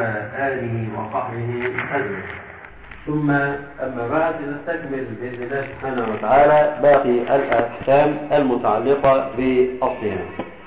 وعلى آله وصحبه أجمعين ثم أما بعد نستكمل بإذن الله سبحانه وتعالى باقي الأحكام المتعلقة بالصيام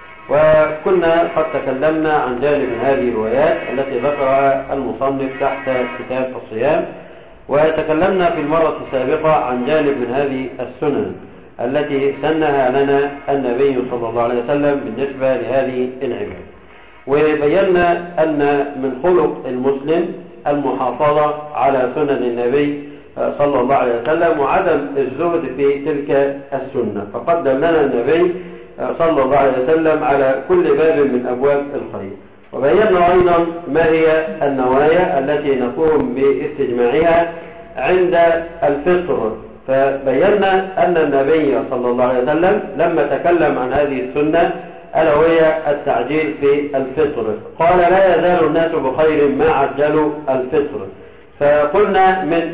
وكنا قد تكلمنا عن جانب من هذه الروايات التي ذكرها المصنف تحت كتاب الصيام وتكلمنا في المرة السابقة عن جانب من هذه السنن التي سنها لنا النبي صلى الله عليه وسلم بالنسبة لهذه العبادة وبينا أن من خلق المسلم المحافظة على سنن النبي صلى الله عليه وسلم وعدم الزهد في تلك السنة فقد دلنا النبي صلى الله عليه وسلم على كل باب من أبواب الخير وبينا أيضا ما هي النوايا التي نقوم باستجماعها عند الفطر فبينا أن النبي صلى الله عليه وسلم لما تكلم عن هذه السنة ألا وهي التعجيل في الفطر قال لا يزال الناس بخير ما عجلوا الفطر فقلنا من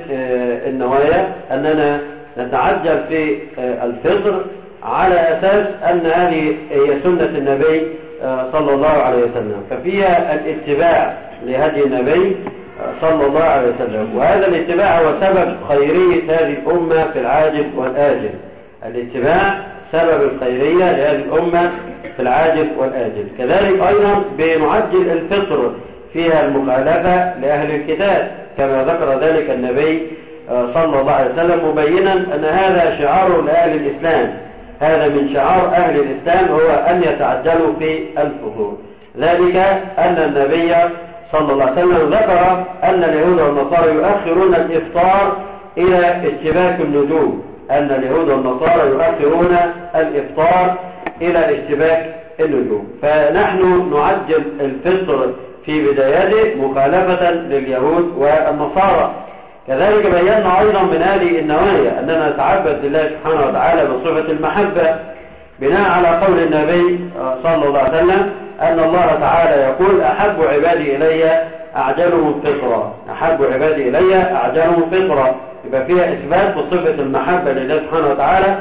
النوايا أننا نتعجل في الفطر على أساس أن هذه هي سنة النبي صلى الله عليه وسلم ففيها الاتباع لهدي النبي صلى الله عليه وسلم وهذا الاتباع هو سبب خيرية هذه الأمة في العاجل والآجل الاتباع سبب الخيرية لهذه الأمة في العاجل والآجل كذلك أيضا بنعجل الفطر فيها المخالفة لأهل الكتاب كما ذكر ذلك النبي صلى الله عليه وسلم مبينا أن هذا شعار لأهل الإسلام هذا من شعار أهل الإسلام هو أن يتعجلوا في الفطور ذلك أن النبي صلى الله عليه وسلم ذكر أن اليهود والنصارى يؤخرون الإفطار إلى اشتباك النجوم أن اليهود والنصارى يؤخرون الإفطار إلى اشتباك النجوم فنحن نعجل الفطر في بدايته مخالفة لليهود والنصارى كذلك بينا أيضا من هذه النوايا أننا نتعبد لله سبحانه وتعالى بصفة المحبة بناء على قول النبي صلى الله عليه وسلم أن الله تعالى يقول أحب عبادي إلي أعجلهم فطرا أحب عبادي إلي أعجلهم فطرا يبقى فيها إثبات بصفة المحبة لله سبحانه وتعالى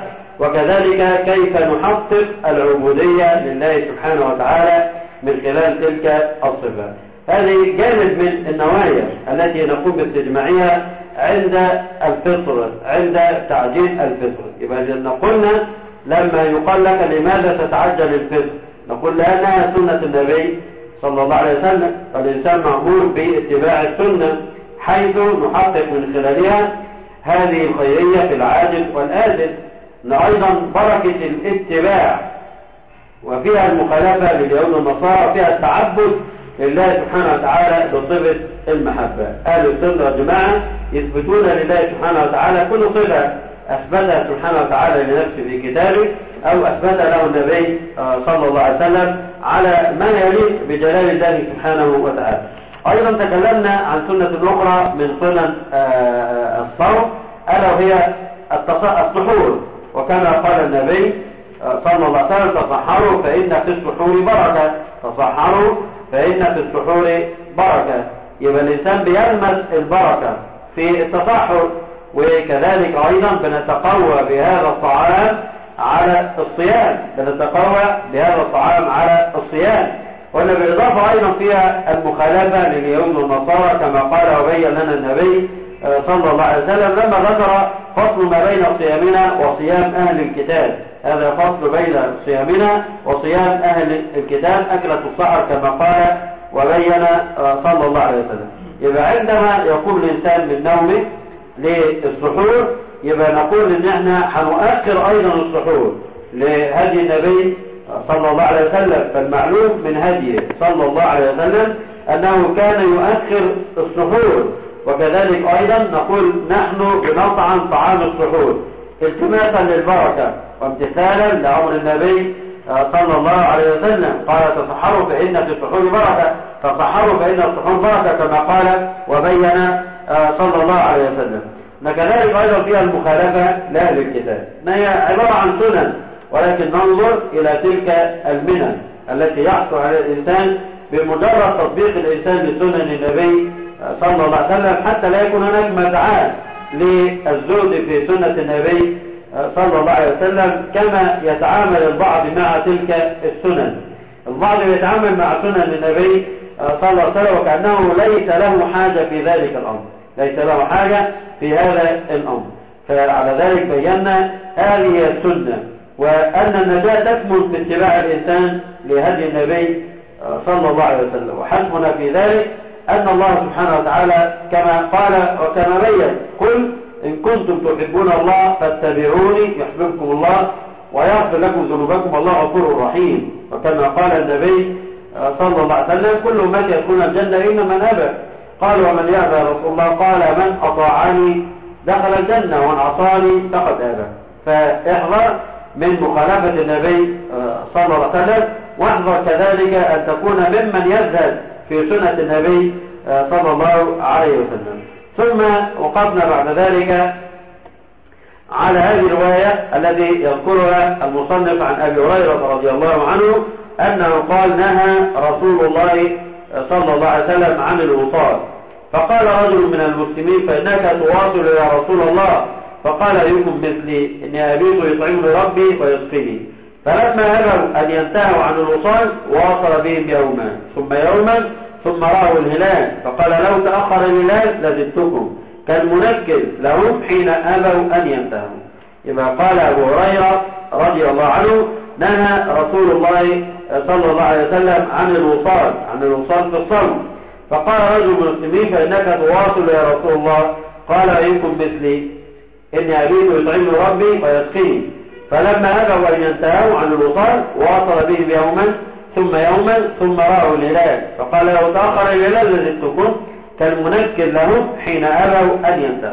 وكذلك كيف نحقق العبودية لله سبحانه وتعالى من خلال تلك الصفات هذه جانب من النوايا التي نقوم باستجماعها عند الفطر عند تعجيل الفطر يبقى إذا قلنا لما يقال لك لماذا تتعجل الفطر نقول لأنها سنة النبي صلى الله عليه وسلم فالإنسان مأمور باتباع السنة حيث نحقق من خلالها هذه الخيرية في العاجل والآجل أن أيضا بركة الاتباع وفيها المخالفة لليهود والنصارى فيها التعبد لله سبحانه وتعالى بصفة المحبة أهل السنة والجماعة يثبتون لله سبحانه وتعالى كل صفة أثبتها سبحانه وتعالى لنفسه في كتابه أو أثبت له النبي صلى الله عليه وسلم على ما يليق بجلال الله سبحانه وتعالى أيضا تكلمنا عن سنة أخرى من سنن الصوم ألا وهي السحور وكما قال النبي صلى الله عليه وسلم تصحروا فإن في السحور بركة تصحروا فإن في السحور بركة يبقى الإنسان بيلمس البركة في التصحر وكذلك أيضا بنتقوى بهذا الطعام على الصيام بنتقوى بهذا الطعام على الصيام وأن بالإضافة أيضا فيها المخالفة لليهود والنصارى كما قال وبين لنا النبي صلى الله عليه وسلم لما ذكر فصل ما بين صيامنا وصيام أهل الكتاب هذا فصل بين صيامنا وصيام أهل الكتاب أكلة السحر كما قال وبين صلى الله عليه وسلم يبقى عندما يقوم الإنسان من نومه للسحور يبقى نقول ان احنا هنؤخر ايضا السحور لهدي النبي صلى الله عليه وسلم فالمعلوم من هديه صلى الله عليه وسلم انه كان يؤخر السحور وكذلك ايضا نقول نحن بنطعم طعام السحور التماسا للبركه وامتثالا لامر النبي صلى الله عليه وسلم قال تصحروا فان في السحور بركه تصحروا فان السحور بركه كما قال وبين صلى الله عليه وسلم كذلك أيضا فيها المخالفة لأهل الكتاب ما هي عبارة عن سنن ولكن ننظر إلى تلك المنن التي يحصل على الإنسان بمجرد تطبيق الإنسان لسنن النبي صلى الله عليه وسلم حتى لا يكون هناك مدعاة للزهد في سنة النبي صلى الله عليه وسلم كما يتعامل البعض مع تلك السنن البعض يتعامل مع سنن النبي صلى الله عليه وسلم وكأنه ليس له حاجة في ذلك الأمر ليس له حاجة في هذا الأمر فعلى ذلك بينا هذه السنة وأن النجاة تكمن في اتباع الإنسان لهدي النبي صلى الله عليه وسلم وحسبنا في ذلك أن الله سبحانه وتعالى كما قال وكما بين قل إن كنتم تحبون الله فاتبعوني يحببكم الله ويغفر لكم ذنوبكم الله غفور رحيم وكما قال النبي صلى الله عليه وسلم كل من يدخل الجنة إلا من أبى قال ومن يأبى رسول الله قال من أطاعني دخل الجنة ومن عصاني فقد أبى فاحذر من مخالفة النبي صلى الله عليه وسلم واحذر كذلك أن تكون ممن يذهب في سنة النبي صلى الله عليه وسلم ثم وقفنا بعد ذلك على هذه الرواية الذي يذكرها المصنف عن أبي هريرة رضي الله عنه أنه قال نهى رسول الله صلى الله عليه وسلم عن الوصال فقال رجل من المسلمين فإنك تواصل يا رسول الله فقال أيكم مثلي إني أبيت يطعمني ربي ويسقيني فلما أبوا أن ينتهوا عن الوصال واصل بهم يوما ثم يوما ثم رأوا الهلال فقال لو تأخر الهلال لزدتكم كالمنكل لهم حين أبوا أن ينتهوا يبقى قال أبو هريرة رضي الله عنه نهى رسول الله صلى الله عليه وسلم عن الوصال عن الوصال في الصوم فقال رجل من المسلمين فإنك تواصل يا رسول الله قال أيكم مثلي إني أبيت يطعمني ربي ويسقيني فلما أبوا أن ينتهوا عن الوصال واصل بهم يوما ثم يوما ثم رأوا الهلال فقال لو تأخر الهلال لزدتكم كالمنكر لهم حين أبوا أن ينتهوا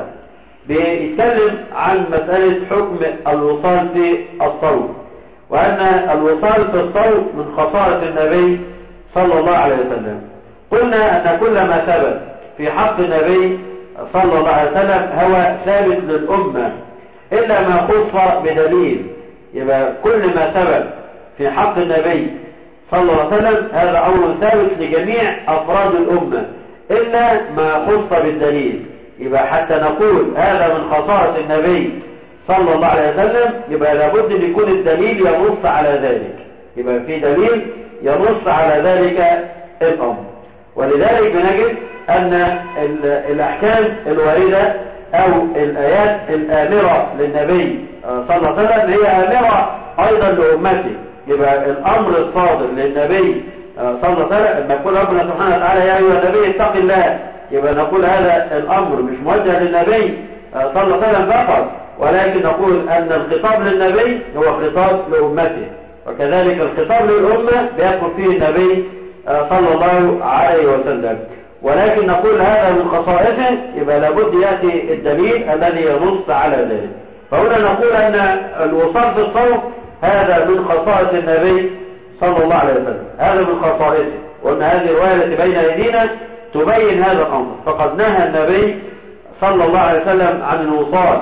بيتكلم عن مسألة حكم الوصال في الصوم وأن الوصال في الصوم من خصائص النبي صلى الله عليه وسلم قلنا أن كل ما ثبت في حق النبي صلى الله عليه وسلم هو ثابت للأمة إلا ما خص بدليل يبقى كل ما ثبت في حق النبي صلى الله عليه وسلم هذا أمر ثابت لجميع أفراد الأمة إلا ما خص بالدليل يبقى حتى نقول هذا من خصائص النبي صلى الله عليه وسلم يبقى لابد ان يكون الدليل ينص على ذلك يبقى في دليل ينص على ذلك الأمر ولذلك بنجد أن الأحكام الواردة أو الآيات الآمرة للنبي صلى الله عليه وسلم هي آمرة أيضا لأمته يبقى الأمر الصادر للنبي صلى الله عليه وسلم لما يقول ربنا سبحانه وتعالى يا أيها النبي اتق الله يبقى نقول هذا الأمر مش موجه للنبي صلى الله عليه وسلم فقط ولكن نقول أن الخطاب للنبي هو خطاب لأمته وكذلك الخطاب للأمة بيدخل فيه النبي صلى الله عليه وسلم ولكن نقول هذا من خصائصه يبقى لابد يأتي الدليل الذي ينص على ذلك فهنا نقول أن الوصال في الصوم هذا من خصائص النبي صلى الله عليه وسلم هذا من خصائصه وأن هذه الرواية التي بين أيدينا تبين هذا الأمر فقد نهى النبي صلى الله عليه وسلم عن الوصال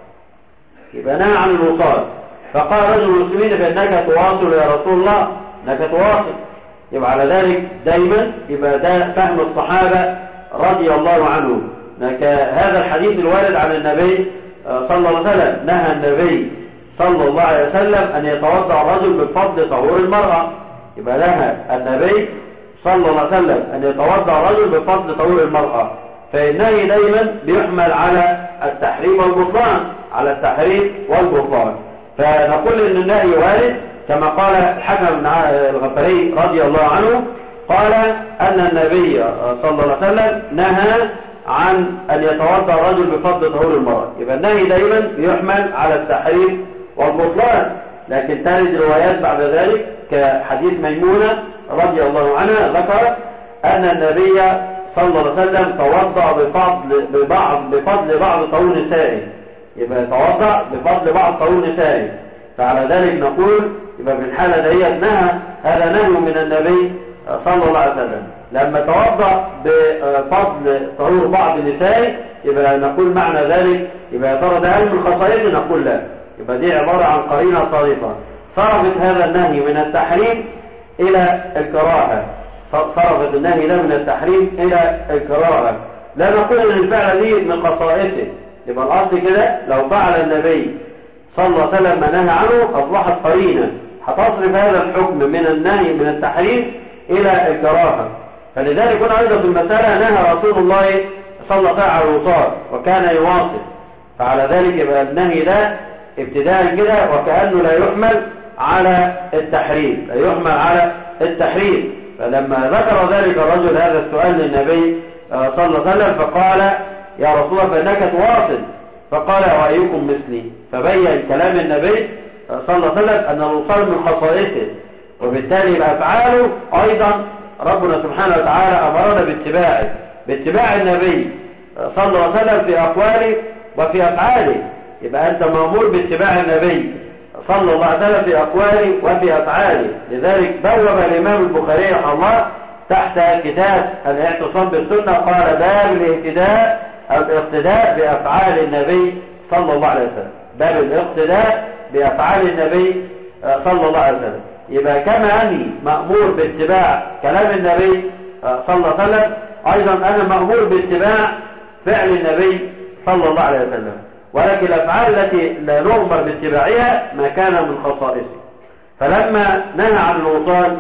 يبقى نهى عن الوصال فقال رجل المسلمين فإنك تواصل يا رسول الله انك تواصل يبقى على ذلك دايما يبقى ده فهم الصحابة رضي الله عنهم هذا الحديث الوارد عن النبي صلى الله عليه وسلم نهى النبي صلى الله عليه وسلم أن يتوضع الرجل بفضل طهور المرأة يبقى نهى النبي صلى الله عليه وسلم أن يتوضع الرجل بفضل طهور المرأة فالنهي دايما بيحمل على التحريم والبطلان على التحريم والبطلان فنقول ان النهي وارد كما قال الحكم بن الغفري رضي الله عنه قال أن النبي صلى الله عليه وسلم نهى عن أن يتوضا الرجل بفضل طهور المرأة يبقى النهي دايما بيحمل على التحريم والبطلان لكن ترد روايات بعد ذلك كحديث ميمونة رضي الله عنها ذكر أن النبي صلى الله عليه وسلم توضأ بفضل ببعض بفضل بعض طهور نسائه يبقى يتوضأ بفضل بعض طهور نسائه فعلى ذلك نقول يبقى في الحالة دي نهى هذا نهي من النبي صلى الله عليه وسلم لما توضأ بفضل طهور بعض نسائه يبقى نقول معنى ذلك يبقى يا ترى ده هل من خصائصه نقول لا يبقى دي عبارة عن قرينة صارفة صرفت هذا النهي من التحريم إلى الكراهة صرفت النهي ده من التحريم إلى الكراهة لا نقول ان الفعل دي من خصائصه يبقى الأصل كده لو فعل النبي صلى الله عليه وسلم ما نهى عنه أصبحت قرينة هتصرف هذا الحكم من النهي من التحريم إلى الكراهة فلذلك هنا أيضا في المسألة نهى رسول الله صلى الله عليه وسلم الوصال وكان يواصل فعلى ذلك يبقى النهي ده ابتداء كده وكأنه لا يحمل على التحريم لا يحمل على التحريم فلما ذكر ذلك الرجل هذا السؤال للنبي صلى الله عليه وسلم فقال يا رسول الله فإنك تواصل فقال وأيكم مثلي فبين كلام النبي صلى الله عليه وسلم أن الوصال من خصائصه وبالتالي بأفعاله أيضا ربنا سبحانه وتعالى أمرنا باتباعه باتباع النبي صلى الله عليه وسلم في أقواله وفي أفعاله يبقى أنت مأمور باتباع النبي صلى الله عليه وسلم في أقواله وفي أفعاله لذلك بوب الإمام البخاري رحمه الله تحت كتاب الاعتصام بالسنة قال باب الاهتداء الاقتداء بأفعال النبي صلى الله عليه وسلم باب الاقتداء بأفعال النبي صلى الله عليه وسلم يبقى كما أني مأمور باتباع كلام النبي صلى الله عليه وسلم أيضا أنا مأمور باتباع فعل النبي صلى الله عليه وسلم ولكن الأفعال التي لا نؤمر باتباعها ما كان من خصائصه فلما نهى عن الوصال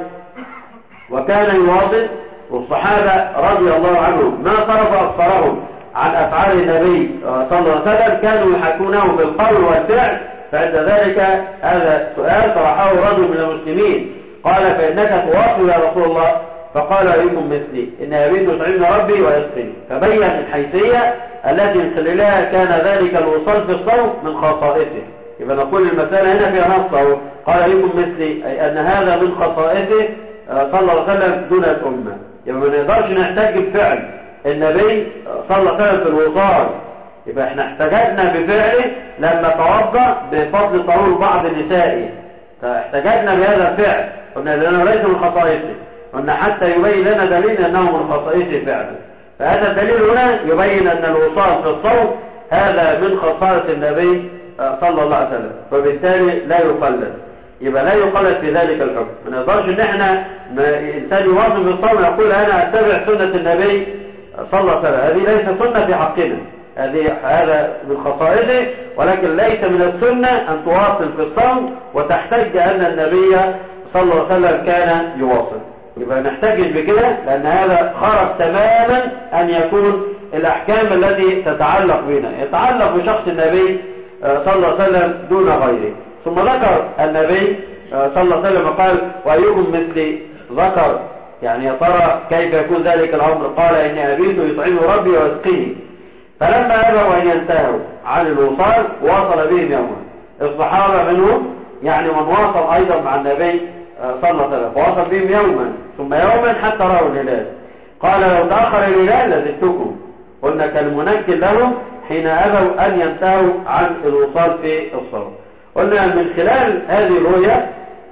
وكان يواصل والصحابة رضي الله عنهم ما صرف أبصارهم عن أفعال النبي صلى الله عليه وسلم كانوا يحكونه بالقول والفعل فعند ذلك هذا سؤال طرحه رجل من المسلمين قال فإنك تواصل يا رسول الله فقال أيكم مثلي إن أبيت يطعمني ربي ويسقني فبين الحيثية التي من خلالها كان ذلك الوصال في الصوم من خصائصه يبقى نقول المسألة هنا فيها نص قال أيكم مثلي أي أن هذا من خصائصه صلى الله عليه وسلم دون الأمة يبقى ما نقدرش نحتاج بفعل النبي صلى الله عليه وسلم في الوصال يبقى احنا احتججنا بفعله لما توضا بفضل طهور بعض نسائه فاحتججنا بهذا الفعل قلنا لأنه ليس من خصائصه قلنا حتى يبين لنا دليل أنه من خصائصه فعلا فهذا الدليل هنا يبين أن الوصال في الصوم هذا من خصائص النبي صلى الله عليه وسلم فبالتالي لا يقلد يبقى لا يقلد في ذلك الحكم ما نقدرش ان احنا انسان يواظب الصوم يقول انا اتبع سنة النبي صلى الله عليه وسلم هذه ليست سنة في حقنا هذه هذا من خصائصه ولكن ليس من السنة ان تواصل في الصوم وتحتج ان النبي صلى الله عليه وسلم كان يواصل يبقى نحتجج بكده لان هذا خرج تماما ان يكون الاحكام التي تتعلق بنا يتعلق بشخص النبي صلى الله عليه وسلم دون غيره ثم ذكر النبي صلى الله عليه وسلم قال وأيكم مثل ذكر يعني يا ترى كيف يكون ذلك الأمر قال إن أبيت يطعم ربي ويسقيه فلما أبوا أن ينتهوا عن الوصال وصل بهم يوما الصحابة منهم يعني من واصل أيضا مع النبي صلى الله عليه وسلم ووصل بهم يوما ثم يوما حتى رأوا الهلال قال لو تأخر الهلال لزدتكم قلنا كالمنكل لهم حين أبوا أن ينتهوا عن الوصال في الصلاة قلنا من خلال هذه الرؤية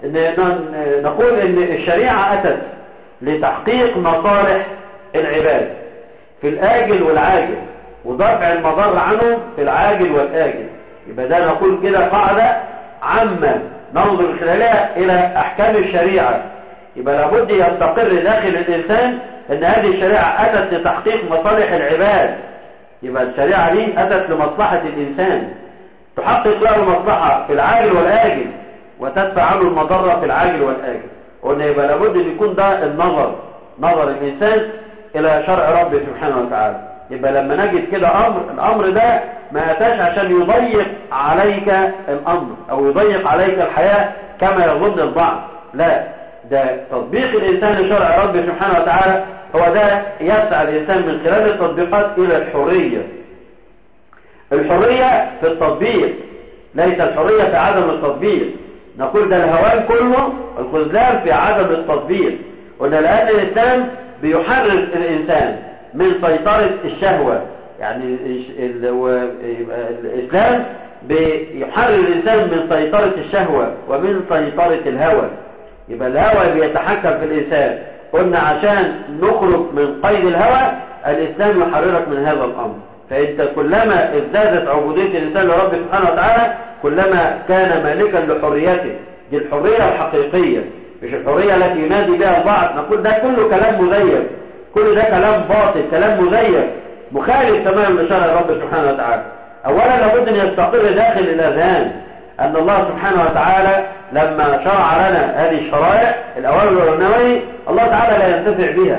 نقول ان الشريعة اتت لتحقيق مصالح العباد في الاجل والعاجل ودفع المضر عنهم في العاجل والاجل يبقى ده نقول كده قاعدة عامة ننظر من خلالها الى احكام الشريعة يبقى لابد يستقر داخل الانسان ان هذه الشريعة اتت لتحقيق مصالح العباد يبقى الشريعة دي اتت لمصلحة الانسان تحقق له المصلحة في العاجل والآجل وتدفع عنه المضرة في العاجل والآجل قلنا يبقى لابد ان يكون ده النظر نظر الإنسان إلى شرع ربه سبحانه وتعالى يبقى لما نجد كده أمر الأمر ده ما أتاش عشان يضيق عليك الأمر أو يضيق عليك الحياة كما يظن البعض لا ده تطبيق الإنسان لشرع ربه سبحانه وتعالى هو ده يسعى الإنسان من خلال التطبيقات إلى الحرية الحرية في التطبيق ليس الحرية في عدم التطبيق نقول ده الهوان كله الخذلان في عدم التطبيق قلنا لأن الإسلام بيحرر الإنسان من سيطرة الشهوة يعني الإسلام بيحرر الإنسان من سيطرة الشهوة ومن سيطرة الهوى يبقى الهوى بيتحكم في الإنسان قلنا عشان نخرج من قيد الهوى الإسلام يحررك من هذا الأمر فانت كلما ازدادت عبودية الانسان لرب سبحانه وتعالى كلما كان مالكا لحريته دي الحرية الحقيقية مش الحرية التي ينادي بها البعض نقول ده كله كلام مزيف كل ده كلام باطل كلام مزيف مخالف تماما لشرع رب سبحانه وتعالى اولا لابد ان يستقر داخل الاذهان ان الله سبحانه وتعالى لما شرع لنا هذه الشرائع الاوامر والنواهي الله تعالى لا ينتفع بها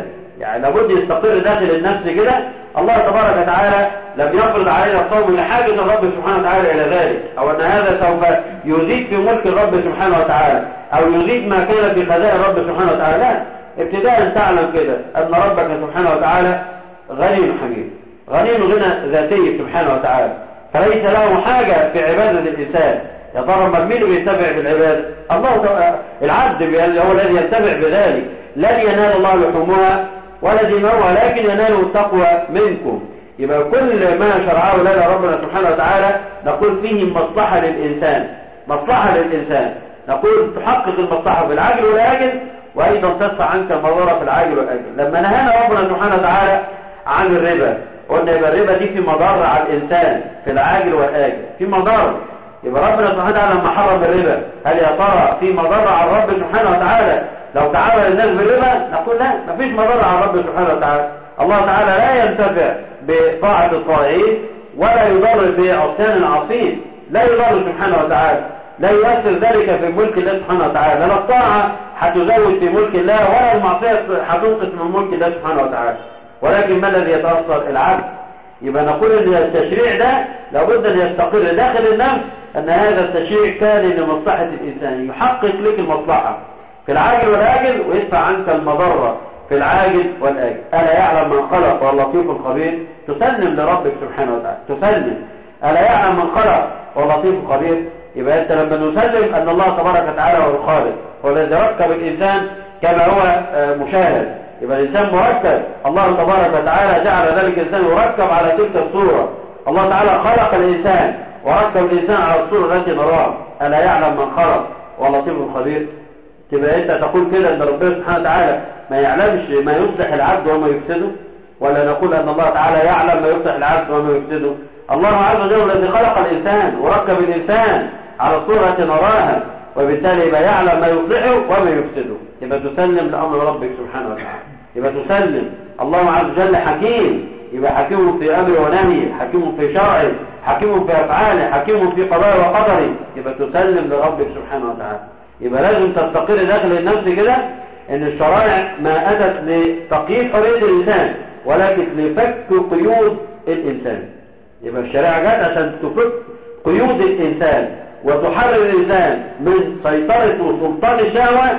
يعني لابد يستقر داخل النفس كده الله تبارك وتعالى لم يفرض علينا الصوم لحاجة الرب سبحانه وتعالى إلى ذلك أو أن هذا سوف يزيد في ملك الرب سبحانه وتعالى أو يزيد ما كان في خزائن الرب سبحانه وتعالى لا ابتداء تعلم كده أن ربك سبحانه وتعالى غني حميد غني غنى ذاتي سبحانه وتعالى فليس له حاجة في عبادة الإنسان يا ترى ما مين بينتفع بالعبادة الله العبد هو الذي ينتفع بذلك لن ينال الله لحومها ولا دماؤها لكن يناله التقوى منكم يبقى كل ما شرعه لنا ربنا سبحانه وتعالى نقول فيه مصلحة للإنسان مصلحة للإنسان نقول تحقق المصلحة في العاجل والآجل وأيضا تدفع عنك المضرة في العاجل والآجل لما نهانا ربنا سبحانه وتعالى عن الربا قلنا يبقى الربا دي في مضار على الإنسان في العاجل والآجل في مضار يبقى ربنا سبحانه وتعالى لما حرم الربا هل يا ترى في مضر على الرب سبحانه وتعالى لو تعامل الناس بالربا نقول لا مفيش مضر على الرب سبحانه وتعالى الله تعالى لا ينتفع بطاعة الطائعين ولا يضر بعصيان العاصين لا يضر سبحانه وتعالى لا يؤثر ذلك في ملك الله سبحانه وتعالى لا الطاعة هتزود في ملك الله ولا المعصية هتنقص من ملك الله سبحانه وتعالى ولكن ما الذي يتأثر العبد يبقى نقول ان التشريع ده لابد ان يستقر داخل النفس ان هذا التشريع كان لمصلحة الانسان يحقق لك المصلحة في العاجل والآجل ويدفع عنك المضرة في العاجل والآجل ألا يعلم من خلق واللطيف الخبير تسلم لربك سبحانه وتعالى تسلم ألا يعلم من خلق واللطيف الخبير يبقى أنت لما نسلم أن الله تبارك وتعالى هو الخالق هو الذي ركب الإنسان كما هو مشاهد يبقى الإنسان مركب الله تبارك وتعالى جعل ذلك الإنسان يركب على تلك الصورة الله تعالى خلق الإنسان وركب الإنسان على الصورة التي نراها ألا يعلم من خلق واللطيف الخبير تبقى انت تقول كده ان ربنا سبحانه وتعالى ما يعلمش ما يصلح العبد وما يفسده ولا نقول ان الله تعالى يعلم ما يصلح العبد وما يفسده الله عز وجل الذي خلق الانسان وركب الانسان على صورة نراها وبالتالي يبقى يعلم ما يصلحه وما يفسده يبقى تسلم لامر ربك سبحانه وتعالى يبقى تسلم الله عز وجل حكيم يبقى حكيم في امره ونهيه حكيم في شرعه حكيم في افعاله حكيم في قضاء وقدره يبقى تسلم لربك سبحانه وتعالى يبقى لازم تستقر داخل النفس كده ان الشرائع ما اتت لتقييد حرية الانسان ولكن لفك قيود الانسان يبقى الشريعة جت عشان تفك قيود الانسان وتحرر الانسان من سيطرة وسلطان الشهوة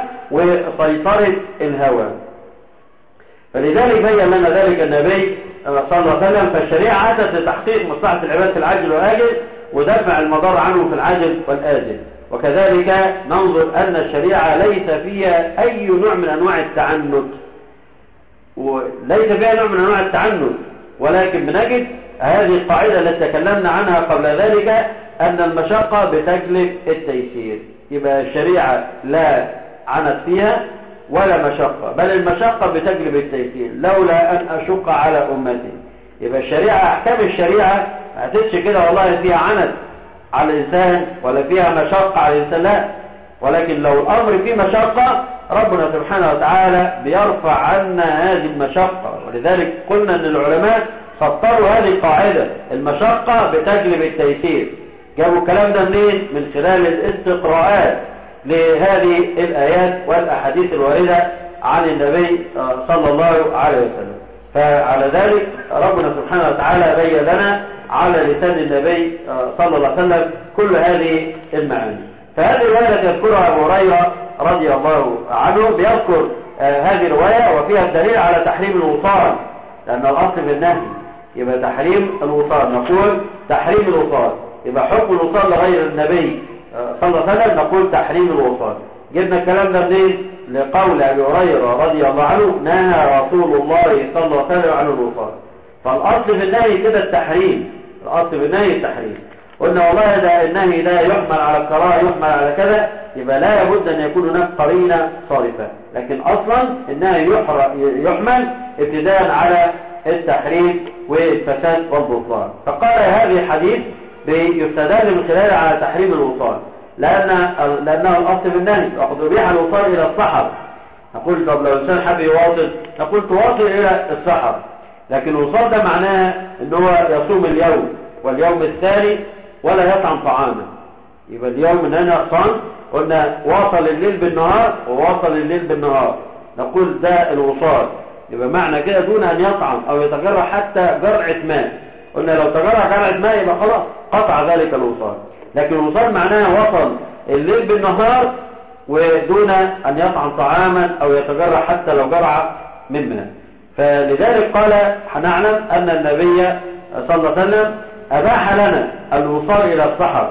وسيطرة الهوى فلذلك بين لنا ذلك النبي صلى الله عليه وسلم فالشريعة اتت لتحقيق مصلحة العباد في العاجل والآجل ودفع المضار عنه في العاجل والآجل وكذلك ننظر أن الشريعة ليس فيها أي نوع من أنواع التعنت وليس فيها نوع من أنواع التعنت ولكن بنجد هذه القاعدة التي تكلمنا عنها قبل ذلك أن المشقة بتجلب التيسير يبقى الشريعة لا عنت فيها ولا مشقة بل المشقة بتجلب التيسير لولا أن أشق على أمتي يبقى الشريعة أحكام الشريعة ما هتتش كده والله فيها عنت على الإنسان ولا فيها مشقة على الإنسان لا ولكن لو الأمر فيه مشقة ربنا سبحانه وتعالى بيرفع عنا هذه المشقة ولذلك قلنا أن العلماء سطروا هذه القاعدة المشقة بتجلب التيسير جابوا الكلام ده منين؟ من خلال الاستقراءات لهذه الآيات والأحاديث الواردة عن النبي صلى الله عليه وسلم فعلى ذلك ربنا سبحانه وتعالى بين لنا على لسان النبي صلى الله عليه وسلم كل هذه المعاني فهذه الرواية يذكرها أبو هريرة رضي الله عنه بيذكر هذه الرواية وفيها الدليل على تحريم الوصال لأن الأصل بالنهي يبقى تحريم الوصال نقول تحريم الوصال يبقى حكم الوصال لغير النبي صلى الله عليه وسلم نقول تحريم الوصال جبنا الكلام ده منين لقول أبي هريرة رضي الله عنه نهى رسول الله صلى الله عليه وسلم عن الوصال فالأصل في النهي كده التحريم الأصل في النهي التحريم قلنا والله ده النهي ده يحمل على الكراهه يحمل على كذا يبقى لا يبد أن يكون هناك قرينة صارفة لكن أصلا النهي يحمل ابتداء على التحريم والفساد والبطلان فقال هذه الحديث بيستدل من خلاله على تحريم الوصال لأن لأنه الأصل في النهي وقد أبيح الوصال إلى الصحر نقول طب لو الإنسان حب يواصل نقول تواصل إلى السحر لكن الوصال ده معناه ان هو يصوم اليوم واليوم الثاني ولا يطعم طعاما يبقى اليوم من هنا صام قلنا واصل الليل بالنهار وواصل الليل بالنهار نقول ده الوصال يبقى معنى كده دون أن يطعم أو يتجرع حتى جرعة ماء قلنا لو تجرع جرعة ماء يبقى خلاص قطع ذلك الوصال لكن الوصال معناه وصل الليل بالنهار ودون أن يطعم طعاما أو يتجرع حتى لو جرع من ماء فلذلك قال نعلم أن النبي صلى الله عليه وسلم أباح لنا الوصال إلى الصحر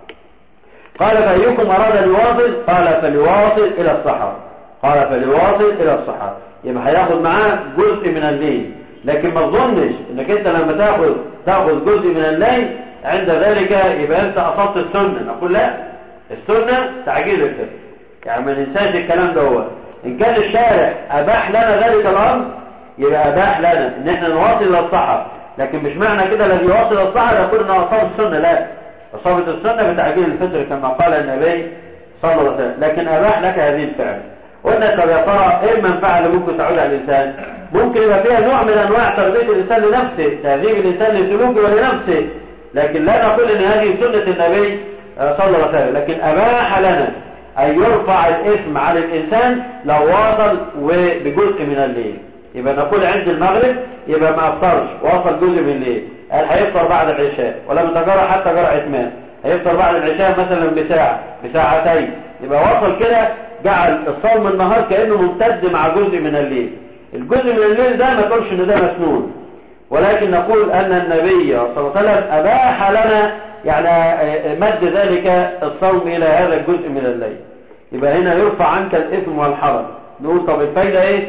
قال فأيكم أراد أن يواصل قال فليواصل إلى الصحر قال فليواصل إلى الصحر يبقى هياخد معاه جزء من الليل لكن ما تظنش انك انت لما تاخذ تاخذ جزء من الليل عند ذلك يبقى انت اصبت السنه نقول لا السنه تعجيل الفطر يعني ما ننساش الكلام ده هو ان كان الشارع اباح لنا ذلك الامر يبقى اباح لنا ان احنا نواصل الى الصحر لكن مش معنى كده الذي يواصل الصحر يقول انه اصاب السنه لا اصابت السنه بتعجيل الفطر كما قال النبي صلى الله عليه وسلم لكن اباح لك هذه الفعل قلنا طب يا ترى ايه المنفعه اللي ممكن تعود على الانسان ممكن يبقى فيها نوع من انواع تربيه الانسان لنفسه تهذيب الانسان لسلوكه ولنفسه لكن لا نقول ان هذه سنه النبي صلى الله عليه وسلم لكن اباح لنا ان يرفع الاثم على الانسان لو واصل وبجزء من الليل يبقى نقول عند المغرب يبقى ما افطرش واصل جزء من الليل قال هيفطر بعد العشاء ولم يتجرع حتى جرعه ماء هيفطر بعد العشاء مثلا بساعه بساعتين يبقى وصل كده جعل الصوم النهار كأنه ممتد مع جزء من الليل الجزء من الليل ده ما تقولش ان ده مسنون ولكن نقول ان النبي صلى الله عليه وسلم اباح لنا يعني مد ذلك الصوم الى هذا الجزء من الليل يبقى هنا يرفع عنك الاثم والحرج نقول طب الفايدة ايه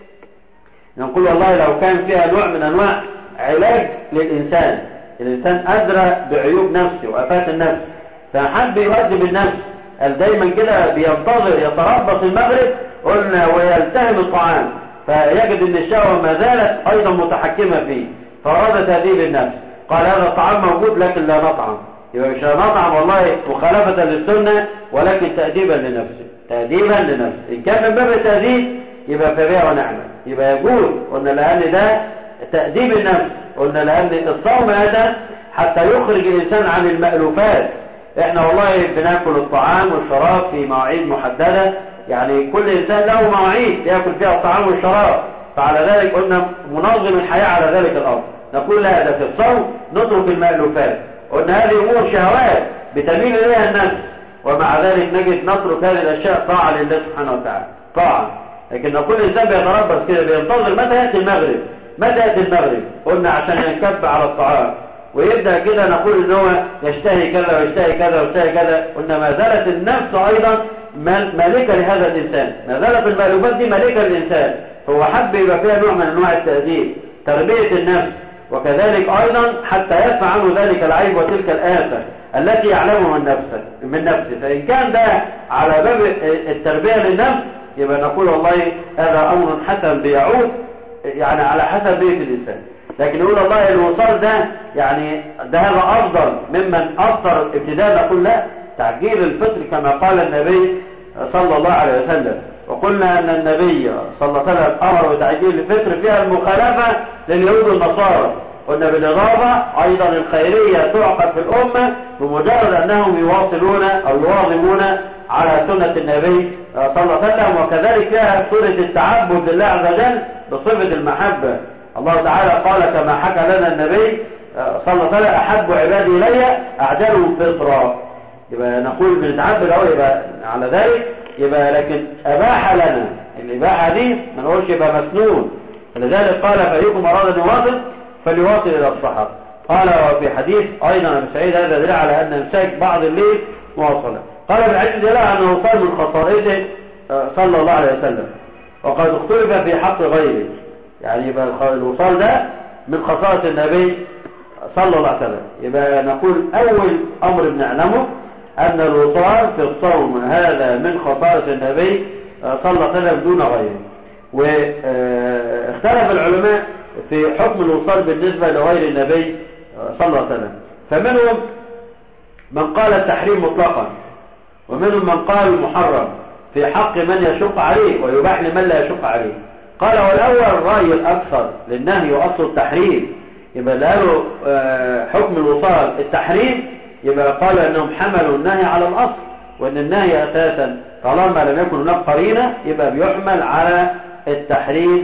نقول والله لو كان فيها نوع من انواع علاج للانسان الانسان ادرى بعيوب نفسه وافات النفس فحب يؤدي بالنفس قال دايما كده بينتظر يتربص المغرب قلنا ويلتهم الطعام فيجد ان الشهوة ما زالت ايضا متحكمة فيه فاراد تأديب النفس قال هذا الطعام موجود لكن لا نطعم يبقى مش نطعم والله مخالفة للسنة ولكن تأديبا لنفسه تأديبا لنفسه إن كان من باب التأديب يبقى فبيع ونعمة يبقى يجوز قلنا لأن ده تأديب النفس قلنا لأن الصوم هذا حتى يخرج الإنسان عن المألوفات احنا والله بناكل الطعام والشراب في مواعيد محددة يعني كل انسان له مواعيد ياكل فيها الطعام والشراب فعلى ذلك قلنا منظم الحياة على ذلك الامر نقول لا ده في الصوم نترك المألوفات قلنا هذه امور شهوات بتميل اليها النفس ومع ذلك نجد نترك هذه الاشياء طاعة لله سبحانه وتعالى طاعة لكن نقول الانسان بيتربص كده بينتظر متى ياتي المغرب متى ياتي المغرب قلنا عشان ينكب على الطعام ويبدأ كده نقول ان هو يشتهي كذا ويشتهي كذا ويشتهي كذا قلنا ما زالت النفس ايضا مالكة لهذا الانسان ما زالت المألوفات دي مالكة للانسان هو حب يبقى فيها نوع من انواع التأديب تربية النفس وكذلك ايضا حتى يدفع عنه ذلك العيب وتلك الآفة التي يعلمها من نفسه من نفسه فإن كان ده على باب التربية للنفس يبقى نقول والله هذا أمر حسن بيعود يعني على حسب بيت الإنسان لكن يقول الله الوصال ده يعني ده هذا أفضل ممن أفطر ابتداء نقول لا تعجيل الفطر كما قال النبي صلى الله عليه وسلم وقلنا أن النبي صلى الله عليه وسلم أمر بتعجيل الفطر فيها المخالفة لليهود والنصارى قلنا بالإضافة أيضا الخيرية تعقد في الأمة بمجرد أنهم يواصلون أو يواظبون على سنة النبي صلى الله عليه وسلم وكذلك فيها سورة التعبد لله عز وجل بصفة المحبة الله تعالى قال كما حكى لنا النبي صلى الله عليه وسلم أحب عبادي إلي أعجلهم فطرا يبقى نقول بنتعبد أو يبقى على ذلك يبقى لكن أباح لنا الإباحة دي ما نقولش يبقى مسنون فلذلك قال فأيكم أراد أن يواصل فليواصل إلى الصحر قال وفي حديث أيضا أبي سعيد هذا دليل على أن إمساك بعض الليل مواصلة قال ابن عز دليل أنه صار من خصائصه صلى الله عليه وسلم وقد اختلف في حق غيره يعني يبقى الوصال ده من خصائص النبي صلى الله عليه وسلم يبقى نقول أول أمر بنعلمه أن الوصال في الصوم هذا من خصائص النبي صلى الله عليه وسلم دون غيره واختلف العلماء في حكم الوصال بالنسبة لغير النبي صلى الله عليه وسلم فمنهم من قال التحريم مطلقا ومنهم من قال المحرم في حق من يشق عليه ويباح لمن لا يشق عليه قال والأول الرأي الأكثر للنهي وأصل التحريم يبقى له حكم الوصال التحريم يبقى قال أنهم حملوا النهي على الأصل وأن النهي أساسا طالما لم يكن هناك قرينة يبقى بيحمل على التحريم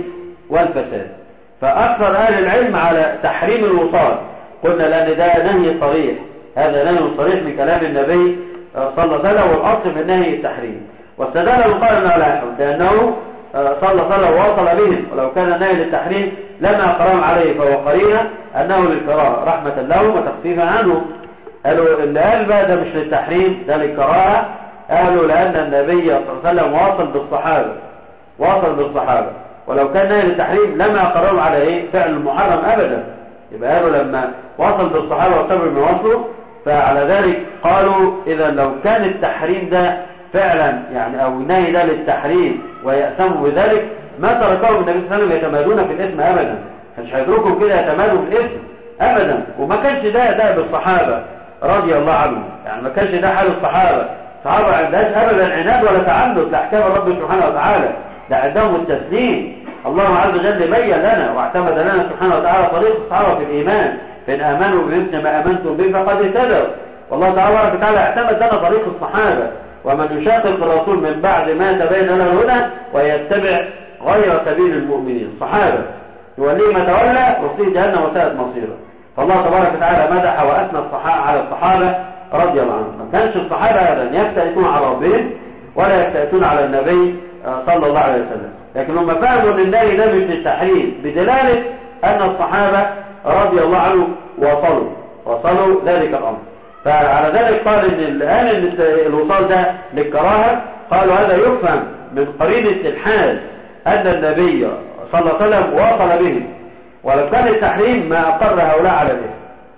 والفساد فأكثر أهل العلم على تحريم الوصال قلنا لأن ده نهي صريح هذا نهي صريح من كلام النبي صلى الله عليه وسلم والأصل في النهي التحريم واستدل قال أنه لا يحرم لأنه صلى الله عليه وسلم وصل بهم ولو كان النهي للتحريم لما قرام عليه فهو قرينة أنه للكراهة رحمة لهم وتخفيفا عنه قالوا اللي قال بقى ده مش للتحريم ده للكراهة قالوا لأن النبي صلى الله عليه وسلم واصل بالصحابة واصل بالصحابة ولو كان نهي للتحريم لما قرروا على ايه فعل المحرم ابدا يبقى قالوا لما وصل بالصحابة واعتبروا انه وصلوا فعلى ذلك قالوا اذا لو كان التحريم ده فعلا يعني او نهي ده للتحريم ويأسموا بذلك ما تركهم النبي صلى الله عليه وسلم يتمادون في الاسم ابدا مش هيتركوا كده يتمادوا في الاسم ابدا وما كانش ده ده بالصحابة رضي الله عنهم يعني ما كانش ده حال الصحابة الصحابة ما عندهاش ابدا عناد ولا تعند لاحكام الرب سبحانه وتعالى ده عندهم التسليم الله عز وجل بين لنا واعتمد لنا سبحانه وتعالى طريق الصحابة في الإيمان فإن آمنوا بمثل ما آمنتم به فقد اهتدوا والله تعالى تعالى اعتمد لنا طريق الصحابة ومن يشاقق الرسول من بعد ما تبين له الهدى ويتبع غير سبيل المؤمنين الصحابة يوليه ما تولى وصيه جهنم وساءت مصيره فالله تبارك وتعالى مدح وأثنى الصحابة على الصحابة رضي الله عنهم ما كانش الصحابة أبدا يفتئتون على ربهم ولا يفتئتون على النبي صلى الله عليه وسلم لكن هم فهموا ان النهي ده مش للتحريم بدلالة ان الصحابة رضي الله عنهم وصلوا وصلوا ذلك الامر فعلى ذلك قال ان الان ان الوصال ده للكراهة قالوا هذا يفهم من قرينة الحال ان النبي صلى الله عليه وسلم واصل به ولو كان التحريم ما اقر هؤلاء على ذلك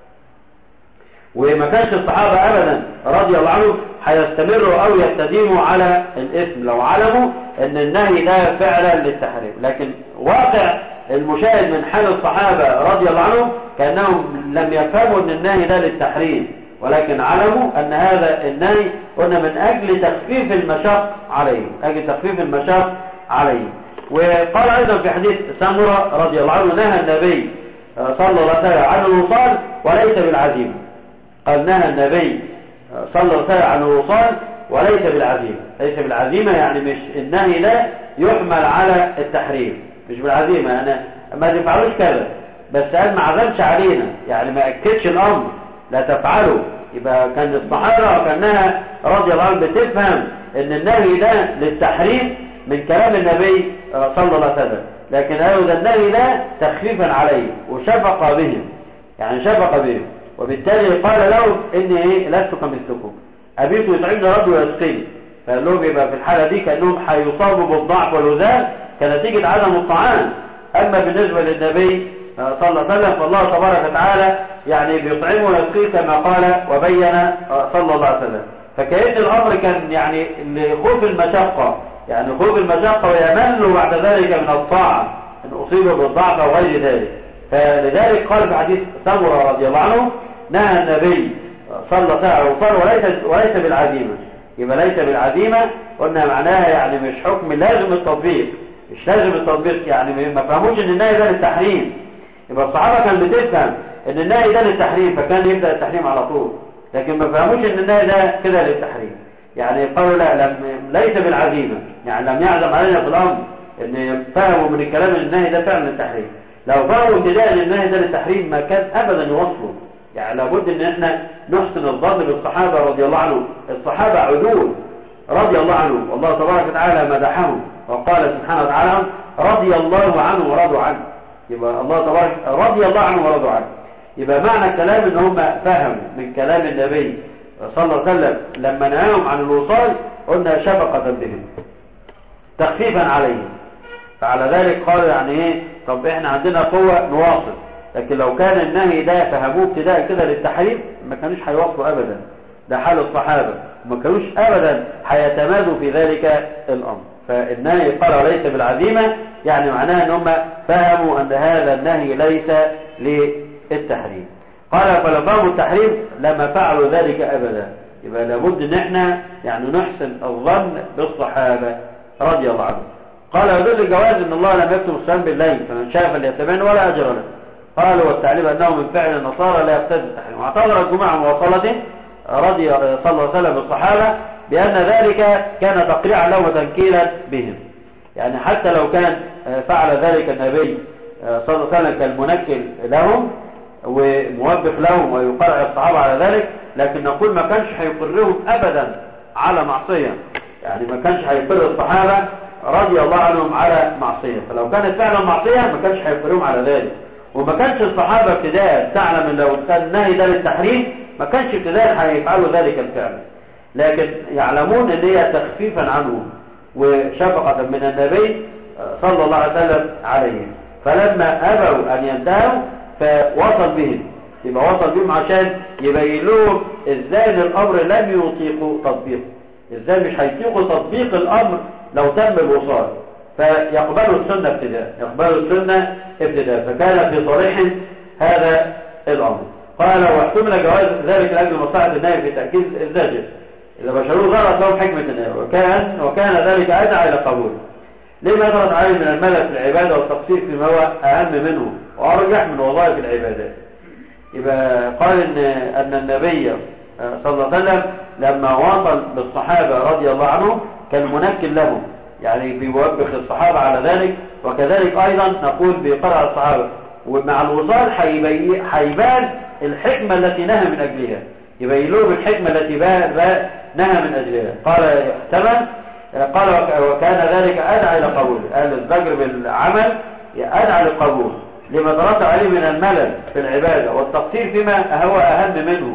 وما كانش الصحابة ابدا رضي الله عنهم هيستمروا او يستديموا على الاسم لو علموا ان النهي ده فعلا للتحريم لكن واقع المشاهد من حال الصحابة رضي الله عنهم كأنهم لم يفهموا ان النهي ده للتحريم ولكن علموا ان هذا النهي قلنا من اجل تخفيف المشاق عليهم اجل تخفيف المشاق عليهم وقال ايضا في حديث سمرة رضي الله عنه نهى النبي صلى الله عليه وسلم عن الوصال وليس بالعزيمة قال نهى النبي صلى الله عليه وسلم عن الوصال وليس بالعزيمة ليس بالعزيمة يعني مش النهي ده يحمل على التحريم مش بالعزيمة أنا ما تفعلوش كذا بس قال ما عزمش علينا يعني ما أكدش الأمر لا تفعلوا يبقى كان الصحابة وكانها رضي الله عنه بتفهم ان النهي ده للتحريم من كلام النبي صلى الله عليه وسلم لكن قالوا ده النهي ده تخفيفا عليه وشفق بهم يعني شفق بهم وبالتالي قال لهم اني ايه لست كمثلكم ابيت يطعمني ربي ويسقيني فقال لهم يبقى في الحاله دي كانهم هيصابوا بالضعف والوزان كنتيجه عدم الطعام اما بالنسبه للنبي صلى الله عليه وسلم فالله تبارك وتعالى يعني بيطعمه ويسقيه كما قال وبين صلى الله عليه وسلم فكأن الامر كان يعني لخوف المشقه يعني خوف المشقه ويمل بعد ذلك من الطاعه ان اصيبوا بالضعف او غير ذلك فلذلك قال في حديث سمره رضي الله عنه نهى النبي صلى الله عليه وسلم وليس وليس بالعزيمه يبقى ليس بالعزيمه قلنا معناها يعني مش حكم لازم التطبيق مش لازم التطبيق يعني ما فهموش ان النهي ده للتحريم يبقى الصحابه كان بتفهم ان النهي ده للتحريم فكان يبدا التحريم على طول لكن ما فهموش ان النهي ده كده للتحريم يعني قالوا لا لم ليس بالعزيمه يعني لم يعزم علينا في الامر ان فهموا من الكلام ان النهي ده فعلا للتحريم لو فهموا ابتداء ان النهي ده للتحريم ما كان ابدا يوصلوا يعني لابد ان احنا نحسن الظن بالصحابة رضي الله عنهم الصحابة عدول رضي الله عنهم والله تبارك وتعالى مدحهم وقال سبحانه وتعالى رضي الله عنه ورضوا عنه يبقى الله تبارك رضي الله عنه ورضوا عنه يبقى معنى الكلام ان هم فهموا من كلام النبي صلى الله عليه وسلم لما نهاهم عن الوصال قلنا شفقة بهم تخفيفا عليهم فعلى ذلك قال يعني ايه طب احنا عندنا قوة نواصل لكن لو كان النهي ده فهموه ابتداء كده للتحريم ما كانوش هيوصلوا ابدا ده حال الصحابة ما كانوش ابدا هيتمادوا في ذلك الامر فالنهي قال ليس بالعزيمة يعني معناه ان هم فهموا ان هذا النهي ليس للتحريم قال فلو فهموا التحريم لما فعلوا ذلك ابدا يبقى لابد ان احنا يعني نحسن الظن بالصحابة رضي الله عنهم قال يدل الجواز ان الله لم يكتب الصيام بالليل فمن شاء فليتبعن ولا اجر له قالوا والتعليم أنه من فعل النصارى لا يقتضي التحريم واعتذر الجماعة مواصلته رضي صلى الله عليه وسلم بالصحابة بأن ذلك كان تقريعا له وتنكيلا بهم يعني حتى لو كان فعل ذلك النبي صلى الله عليه وسلم كالمنكل لهم وموبخ لهم ويقرع الصحابة على ذلك لكن نقول ما كانش هيقرهم أبدا على معصية يعني ما كانش هيقر الصحابة رضي الله عنهم على معصية فلو كانت فعلا معصية ما كانش هيقرهم على ذلك وما كانش الصحابة ابتداء تعلم ان لو كان نهي ده للتحريم ما كانش ابتداء هيفعلوا ذلك الفعل لكن يعلمون ان هي تخفيفا عنهم وشفقة من النبي صلى الله عليه وسلم عليهم فلما أبوا أن ينتهوا فوصل بهم يبقى وصل بهم عشان يبين لهم ازاي ان الامر لم يطيقوا تطبيقه ازاي مش هيطيقوا تطبيق الامر لو تم الوصال فيقبلوا السنة ابتداء يقبلوا السنة ابتداء فكان في صريح هذا الامر قال واحتمل جواز ذلك لاجل مصلحه النائب في تاكيد الزاجر اذا بشروه ظهرت لهم حكمه النائب وكان وكان ذلك ادعى الى قبوله لما يظهر عليه من الملل في العباده والتقصير فيما هو اهم منه وارجح من وظائف العبادات يبقى قال ان ان النبي صلى الله عليه وسلم لما وصل بالصحابه رضي الله عنهم كان منكل لهم يعني بيوبخ الصحابه على ذلك وكذلك ايضا نقول بقرأ الصحابه ومع الوصال حيبان الحكمه التي نهى من اجلها يبين لهم الحكمه التي نهى من اجلها قال يحتمل قال وكان ذلك ادعى الى قبول قال الزجر بالعمل ادعى للقبول لما ترتب عليه من الملل في العبادة والتقصير فيما هو أهم منه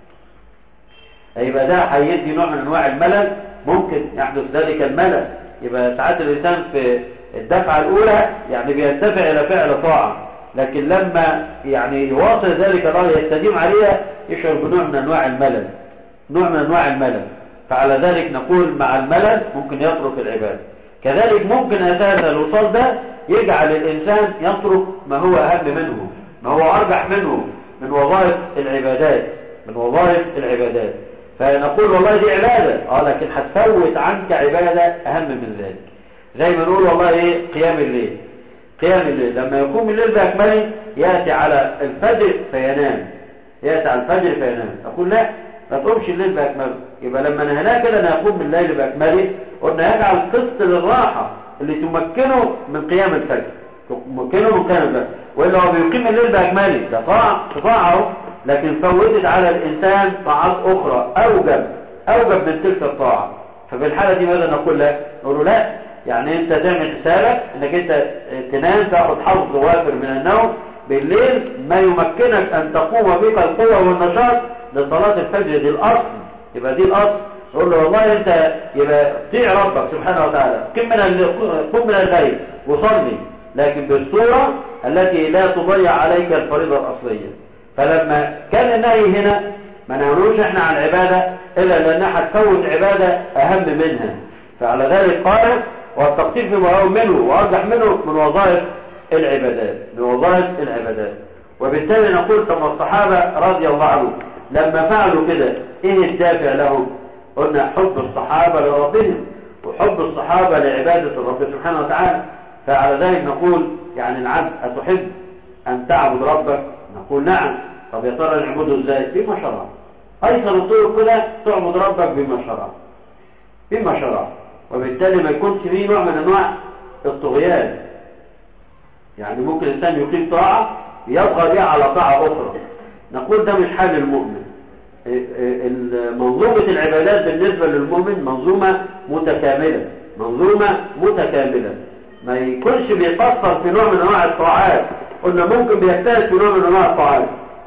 يبقى ده هيدي نوع من أنواع الملل ممكن يحدث ذلك الملل يبقى ساعات الإنسان في الدفعة الأولى يعني بيندفع إلى فعل طاعة لكن لما يعني يواصل ذلك الله يستديم عليها يشعر بنوع من أنواع الملل نوع من أنواع الملل فعلى ذلك نقول مع الملل ممكن يترك العبادة كذلك ممكن أساس الوصال ده يجعل الإنسان يترك ما هو أهم منه ما هو أرجح منه من وظائف العبادات من وظائف العبادات فنقول والله دي عبادة اه لكن هتفوت عنك عبادة أهم من ذلك زي ما نقول والله ايه قيام الليل قيام الليل لما يقوم الليل بأكمله يأتي على الفجر فينام يأتي على الفجر فينام أقول لا ما تقومش الليل بأكمله يبقى لما نهناه كده أنا أقوم الليل بأكمله قلنا يجعل قسط للراحة اللي تمكنه من قيام الفجر تمكنه من قيام الفجر وإلا هو بيقيم الليل بأكمله ده طاعة طاعة لكن فوتت على الإنسان طاعات أخرى أوجب أوجب من تلك الطاعة ففي الحالة دي ماذا نقول له نقول له لا يعني انت تعمل حسابك انك انت تنام تاخد حظ وافر من النوم بالليل ما يمكنك ان تقوم بك القوة والنشاط لصلاة الفجر دي الاصل يبقى دي الاصل نقول له والله انت يبقى طيع ربك سبحانه وتعالى قم من قم من الليل وصلي لكن بالصورة التي لا تضيع عليك الفريضة الأصلية فلما كان النهي هنا ما نهنوش احنا عن العبادة إلا لأنها هتفوت عبادة أهم منها فعلى ذلك قال والتقصير فيما هو منه وأرجح منه من وظائف العبادات من وظائف العبادات وبالتالي نقول ثم الصحابة رضي الله عنهم لما فعلوا كده ايه الدافع لهم قلنا حب الصحابة لربهم وحب الصحابة لعبادة الرب سبحانه وتعالى فعلى ذلك نقول يعني العبد أتحب أن تعبد ربك نقول نعم طب يا ترى نعبده ازاي بما شرع أيسر الطرق كده تعبد ربك بما شرع بما شرع وبالتالي ما يكونش فيه نوع من أنواع الطغيان يعني ممكن الإنسان يقيم طاعة يبقى بها على طاعة أخرى نقول ده مش حال المؤمن منظومة العبادات بالنسبة للمؤمن منظومة متكاملة منظومة متكاملة ما يكونش بيقصر في نوع من انواع الطاعات قلنا ممكن بيجتهد في نوع من انواع الطاعات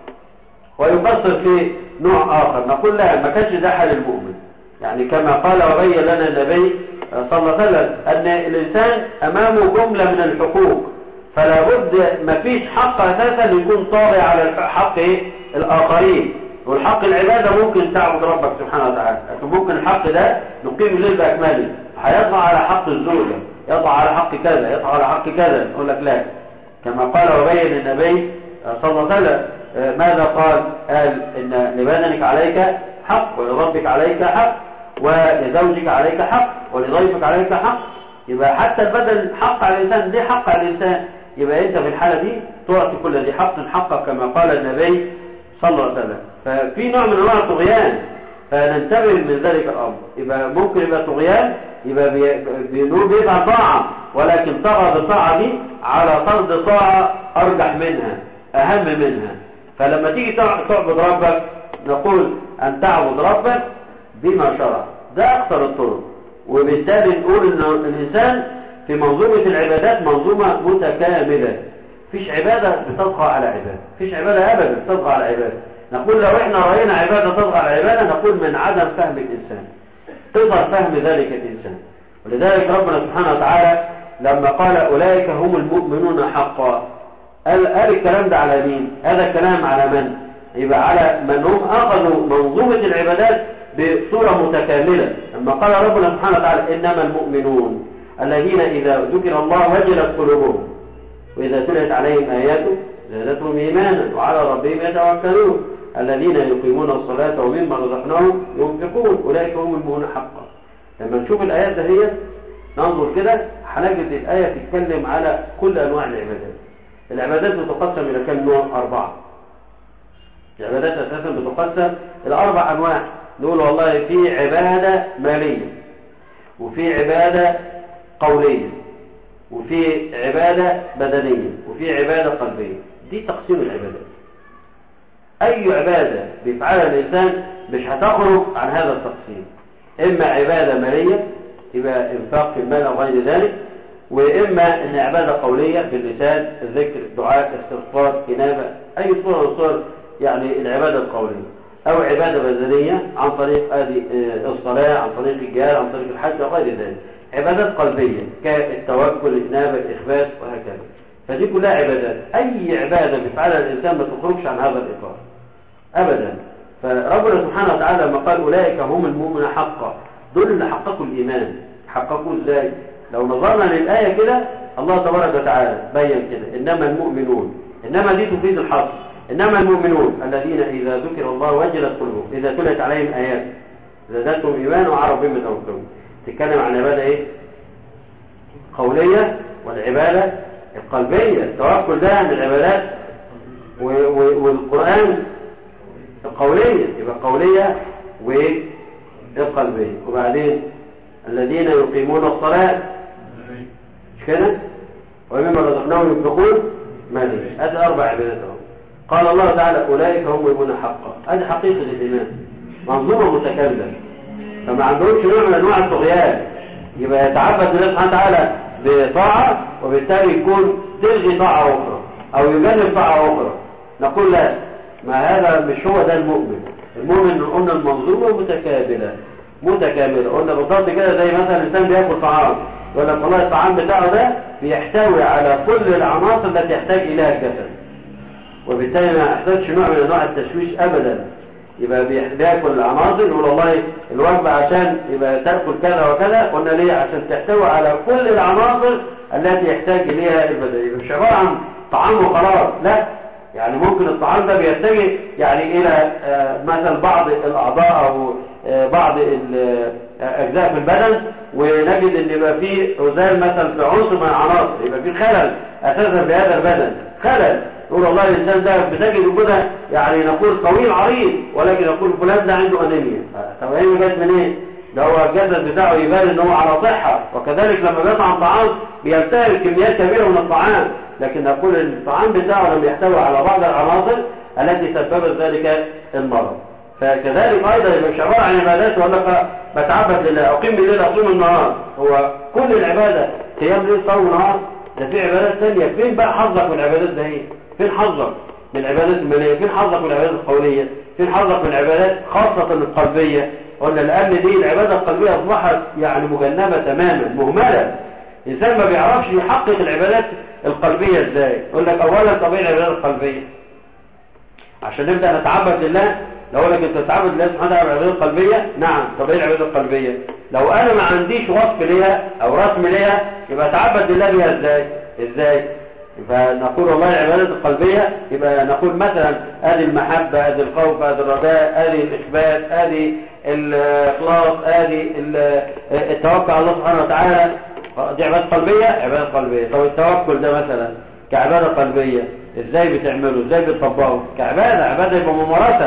ويقصر في نوع اخر نقول لا ما كانش ده حال المؤمن يعني كما قال وبين لنا النبي صلى الله عليه وسلم ان الانسان امامه جملة من الحقوق فلا بد ما فيش حق اساسا يكون طاغي على حق الاخرين والحق العبادة ممكن تعبد ربك سبحانه وتعالى لكن ممكن الحق ده نقيم الليل بأكمله هيطلع على حق الزوجة يطلع على حق كذا يطلع على حق كذا يقول لك لا كما قال وبين النبي صلى الله عليه وسلم ماذا قال قال ان لبدنك عليك حق ولربك عليك حق ولزوجك عليك حق ولضيفك عليك حق يبقى حتى البدن حق على الإنسان دي حق على الإنسان يبقى أنت في الحالة دي تعطي كل ذي حق حقك كما قال النبي صلى الله عليه وسلم ففي نوع من انواع الطغيان فننتبه من ذلك الأمر يبقى ممكن يبقى طغيان يبقى بنقول بيبقى طاعة ولكن طغى بالطاعة دي على فرض طاعة أرجح منها أهم منها فلما تيجي تعبد ربك نقول أن تعبد ربك بما شرع ده أكثر الطرق وبالتالي نقول أن الإنسان في منظومة العبادات منظومة متكاملة فيش عبادة بتطغى على عبادة فيش عبادة أبدا بتطغى على عبادة نقول لو احنا رأينا عبادة تطغى على عبادة نقول من عدم فهم الإنسان تظهر فهم ذلك الإنسان ولذلك ربنا سبحانه وتعالى لما قال أولئك هم المؤمنون حقا قال, قال الكلام ده على مين هذا الكلام على من يبقى على من هم أخذوا منظومة العبادات بصورة متكاملة لما قال ربنا سبحانه وتعالى إنما المؤمنون الذين إذا ذكر الله وجلت قلوبهم وإذا تلت عليهم آياته زادتهم إيمانا وعلى ربهم يتوكلون الذين يقيمون الصلاة ومما رزقناهم ينفقون أولئك هم المؤمنون حقا لما نشوف الآيات دهيت ننظر كده هنجد الآية تتكلم على كل أنواع العبادات العبادات بتقسم إلى كم نوع أربعة العبادات أساسا بتقسم إلى أربع أنواع نقول والله في عبادة مالية وفي عبادة قولية وفي عبادة بدنية وفي عبادة قلبية دي تقسيم العبادات أي عبادة بيفعلها الإنسان مش هتخرج عن هذا التقسيم إما عبادة مالية يبقى إنفاق في المال أو غير ذلك وإما إن عبادة قولية باللسان الذكر الدعاء الاستغفار كنابة أي صورة من صور يعني العبادة القولية أو عبادة بدنية عن طريق هذه الصلاة عن طريق الجهاد عن طريق الحج وغير ذلك عبادات قلبية كالتوكل الإنابة الإخبات وهكذا فدي كلها عبادات أي عبادة بيفعلها الإنسان ما تخرجش عن هذا الإطار أبدا فربنا سبحانه وتعالى لما قال أولئك هم المؤمنون حقا دول اللي حققوا الإيمان حققوه إزاي لو نظرنا للآية كده الله تبارك وتعالى بين كده إنما المؤمنون إنما دي تفيد الحصر إنما المؤمنون الذين إذا ذكر الله وجلت قلوبهم إذا تلت عليهم آيات زادتهم إيمان وعرف بهم يتوكلون تتكلم عن عبادة إيه قولية والعبادة القلبية التوكل ده من العبادات والقرآن القولية يبقى قولية والقلبية وبعدين الذين يقيمون الصلاة مش كده ومما رزقناهم ينفقون مالي هذه أربع عبادات قال الله تعالى أولئك هم المؤمنون حقا هذه حقيقة الإيمان منظومة متكاملة فما عندهمش نوع من أنواع الطغيان يبقى يتعبد بالله سبحانه وتعالى بطاعة وبالتالي يكون تلغي طاعة أخرى أو يجنب طاعة أخرى نقول لا ما هذا مش هو ده المؤمن المؤمن قلنا المنظومة متكاملة متكاملة قلنا بالضبط كده زي مثلا الإنسان بياكل طعام يقول لك والله الطعام بتاعه ده بيحتوي على كل العناصر التي يحتاج إليها الجسد وبالتالي ما يحتاجش نوع من أنواع التشويش أبدا يبقى بياكل العناصر يقول والله الوجبة عشان يبقى تأكل كذا وكذا قلنا ليه عشان تحتوي على كل العناصر التي يحتاج إليها البدن يبقى مش عبارة عن طعام وخلاص لا يعني ممكن الطعام ده بيتجه يعني إلى مثلا بعض الأعضاء أو بعض الأجزاء في البدن ونجد أن يبقى فيه عزال مثلا في عنصر من العناصر يبقى فيه خلل أساسا في هذا البدن خلل نقول والله الإنسان ده بتجد كده يعني نقول طويل عريض ولكن نقول فلان ده عنده أنيميا طب هي جت منين؟ إيه؟ ده هو الجسد بتاعه يبان ان هو على صحة وكذلك لما بيطعم طعام بيلتهي كميات كبيرة من الطعام لكن نقول الطعام بتاعه لم يحتوي على بعض العناصر التي سببت ذلك المرض فكذلك ايضا يبقى مش عباره عن عبادات ولا لك بتعبد لله اقيم بالليل اصوم النهار هو كل العباده قيام ليل صوم نهار ده في عبادات ثانيه فين بقى حظك من العبادات ده هي فين حظك من العبادات الماليه فين حظك من العبادات القوليه فين حظك من العبادات خاصه القلبيه قلنا لان دي العباده القلبيه اصبحت يعني مجنبه تماما مهمله الانسان ما بيعرفش يحقق العبادات القلبيه ازاي يقول لك اولا طبيعي العبادات القلبيه عشان نبدا نتعبد لله لو لك انت تتعبد لله سبحانه وتعالى بالعبادات القلبيه نعم طبيعي العبادات القلبيه لو انا ما عنديش وصف ليها او رسم ليها يبقى اتعبد لله بيها ازاي ازاي فنقول والله العبادات القلبية يبقى نقول مثلا هذه المحبة هذه الخوف هذه الرجاء هذه الإخبات هذه الإخلاص هذه التوكل على الله سبحانه وتعالى دي عبادة قلبية عبادة قلبية طب التوكل ده مثلا كعبادة قلبية ازاي بتعمله ازاي بتطبقه كعبادة عبادة يبقى ممارسة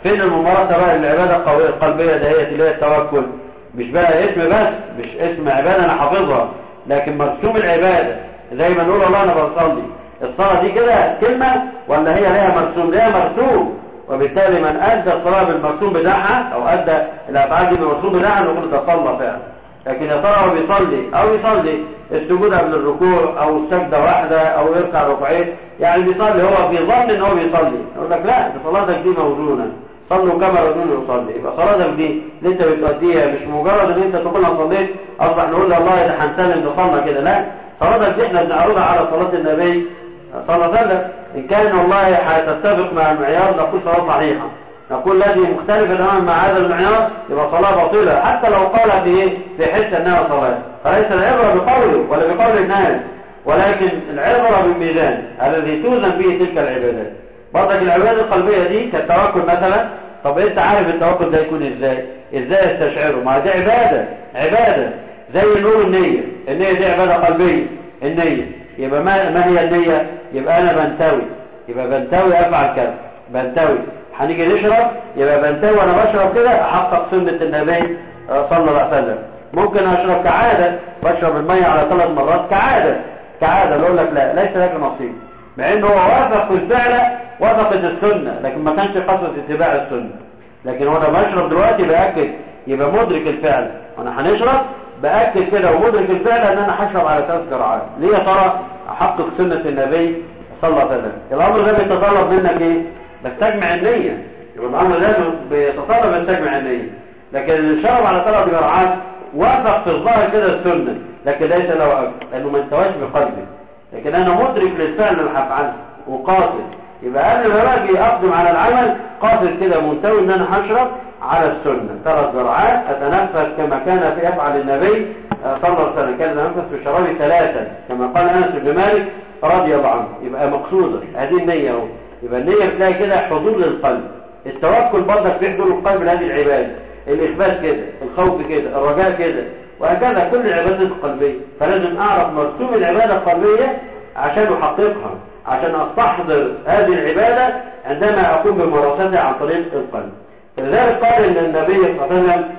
فين الممارسة بقى العبادة القوية القلبية دهيت اللي هي التوكل مش بقى اسم بس مش اسم عبادة انا حافظها لكن مرسوم العبادة زي ما نقول الله انا بصلي الصلاة دي كده كلمة ولا هي لها مرسوم لها مرسوم وبالتالي من ادى الصلاة بالمرسوم بتاعها او ادى الافعال دي بالمرسوم بتاعها نقول ده صلى فعلا لكن يا ترى هو بيصلي او يصلي السجود قبل الركوع او السجدة واحدة او يركع ركوعين يعني بيصلي هو في ظن ان هو بيصلي يقول لك لا دي صلاتك دي موزونة صلوا كما رجل يصلي يبقى صلاتك دي اللي انت بتؤديها مش مجرد ان انت تقول انا صليت اصبح نقول لله ده هنسلم نصلى كده لا صلاتك دي احنا بنعرضها على صلاة النبي صلى الله عليه وسلم ان كان والله هتتفق مع المعيار نقول صلاة صحيحة نقول الذي مختلف تماما مع هذا المعيار يبقى صلاة باطلة حتى لو قال في ايه في حس انها صلاة فليس العبرة بقوله ولا بقول الناس ولكن العبرة بالميزان الذي توزن به تلك العبادات برضك العبادة القلبية دي كالتوكل مثلا طب انت عارف التوكل ده يكون ازاي ازاي استشعره ما دي عبادة عبادة زي نقول النية النية دي عبادة قلبية النية يبقى ما, ما هي النية يبقى انا بنتوي يبقى بنتوي افعل كذا بنتوي هنيجي نشرب يبقى بنتوي وانا بشرب كده احقق سنة النبي صلى الله عليه وسلم ممكن اشرب كعادة بشرب المية على ثلاث مرات كعادة كعادة بقول لك لا ليس لك نصيب مع انه هو وافق في الفعل وافقت السنة لكن ما كانش قصد اتباع السنة لكن وانا بشرب دلوقتي باكد يبقى مدرك الفعل وانا هنشرب باكد كده ومدرك الفعل ان انا هشرب على ثلاث جرعات ليه يا ترى احقق سنة النبي صلى الله عليه وسلم الامر ده بيتطلب منك ايه بس تجمع النية يبقى الامر ده بيتطلب ان تجمع النية لكن الشرب على ثلاث جرعات وافق في الظاهر كده السنة لكن ليس له اجر لانه ما انتواش بقلبه لكن انا مدرك للفعل اللي هفعله وقاصد يبقى قبل ما باجي اقدم على العمل قاصد كده منتوي ان انا هشرب على السنة ثلاث جرعات اتنفس كما كان في يفعل النبي صلى الله عليه وسلم كان يتنفس في الشراب ثلاثا كما قال انس بن مالك رضي الله عنه يبقى مقصودة هذه النية اهو يبقى النية بتلاقي كده حضور للقلب التوكل برضك بيحضر القلب لهذه العبادة الإخبات كده الخوف كده الرجاء كده وهكذا كل العبادات القلبية فلازم أعرف مرسوم العبادة القلبية عشان أحققها عشان أستحضر هذه العبادة عندما أقوم بممارستها عن طريق القلب فلذلك قال إن النبي صلى الله عليه وسلم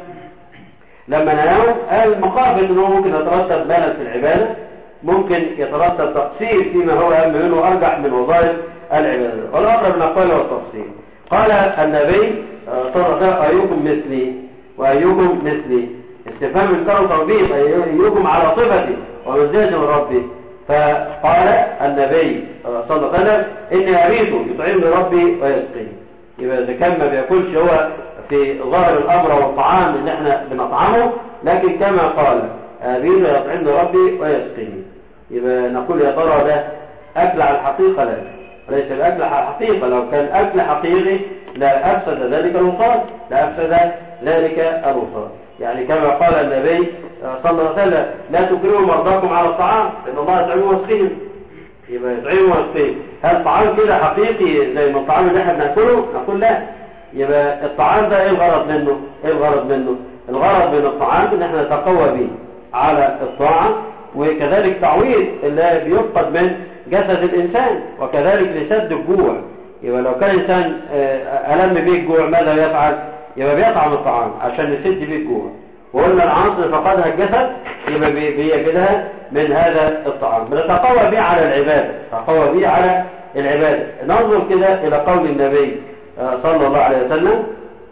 لما نام قال مقابل أنه ممكن يترتب ملل في العبادة ممكن يترتب تقصير فيما هو أهم منه وأرجح من وظائف العبادة والأقرب من القول والتفصيل قال النبي صلى الله عليه وسلم أيكم مثلي وأيكم مثلي استفهام من كانوا توبيخ أيكم على صفتي ومزاج من ربي فقال النبي صلى الله عليه وسلم إني أريد يطعمني ربي ويسقيني يبقى إذا كان ما بياكلش هو في ظاهر الأمر والطعام اللي احنا بنطعمه لكن كما قال أريد يطعمني ربي ويسقيني يبقى نقول يا ترى ده أكل على الحقيقة لا ليس الأكل على الحقيقة لو كان أكل حقيقي لا أفسد ذلك الوصال لا أفسد ذلك الوصال يعني كما قال النبي صلى الله عليه وسلم لا تكرهوا مرضاكم على الطعام لأن الله يطعمه ويسقيهم يبقى يطعمه ويسقيهم هل طعام كده حقيقي زي ما الطعام اللي احنا بناكله نقول لا يبقى الطعام ده ايه الغرض منه ايه الغرض منه الغرض من الطعام ان احنا نتقوى به على الطاعة وكذلك تعويض اللي بيفقد من جسد الإنسان وكذلك لسد الجوع يبقى لو كان إنسان ألم به الجوع ماذا يفعل يبقى بيطعم الطعام عشان يسد به الجوع وقلنا العنصر فقدها الجسد يبقى بيجدها من هذا الطعام بنتقوى به على العبادة نتقوى به على العبادة ننظر كده إلى قول النبي صلى الله عليه وسلم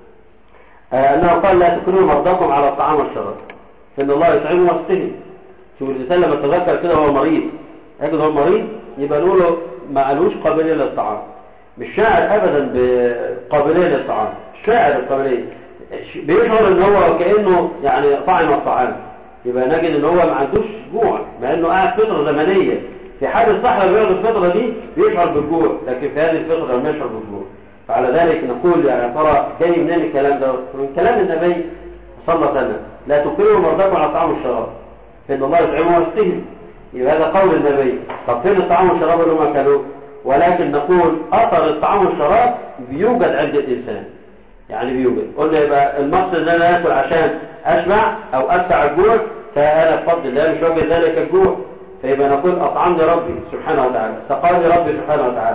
أنه قال لا تكونوا مرضاكم على الطعام والشراب فإن الله يطعمه ويسقيه شوف الإنسان لما تذكر كده هو مريض يجد هو مريض يبقى نقول له ما قالوش قابلية للطعام مش شاعر أبدا بقابلية للطعام شاعر القابلية بيشعر ان هو كأنه يعني طعم الطعام يبقى نجد ان هو ما عندوش جوع مع انه قاعد فترة زمنية في حال الصحة اللي بيقعد الفترة دي بيشعر بالجوع لكن في هذه الفترة لم يشعر بالجوع فعلى ذلك نقول يعني ترى جاي منين الكلام ده من كلام النبي صلى الله عليه وسلم لا تكرهوا مرضاكم على الطعام والشراب فإن الله يطعمه ويسقيهم يبقى هذا قول النبي طب فين الطعام والشراب اللي هم كانوا ولكن نقول أثر الطعام والشراب بيوجد عند الإنسان يعني بيوجد قلنا يبقى المقصد ان انا اكل عشان اشبع او ادفع الجوع فانا بفضل الله مش وجد ذلك الجوع فيبقى نقول اطعمني ربي سبحانه وتعالى سقاني ربي سبحانه وتعالى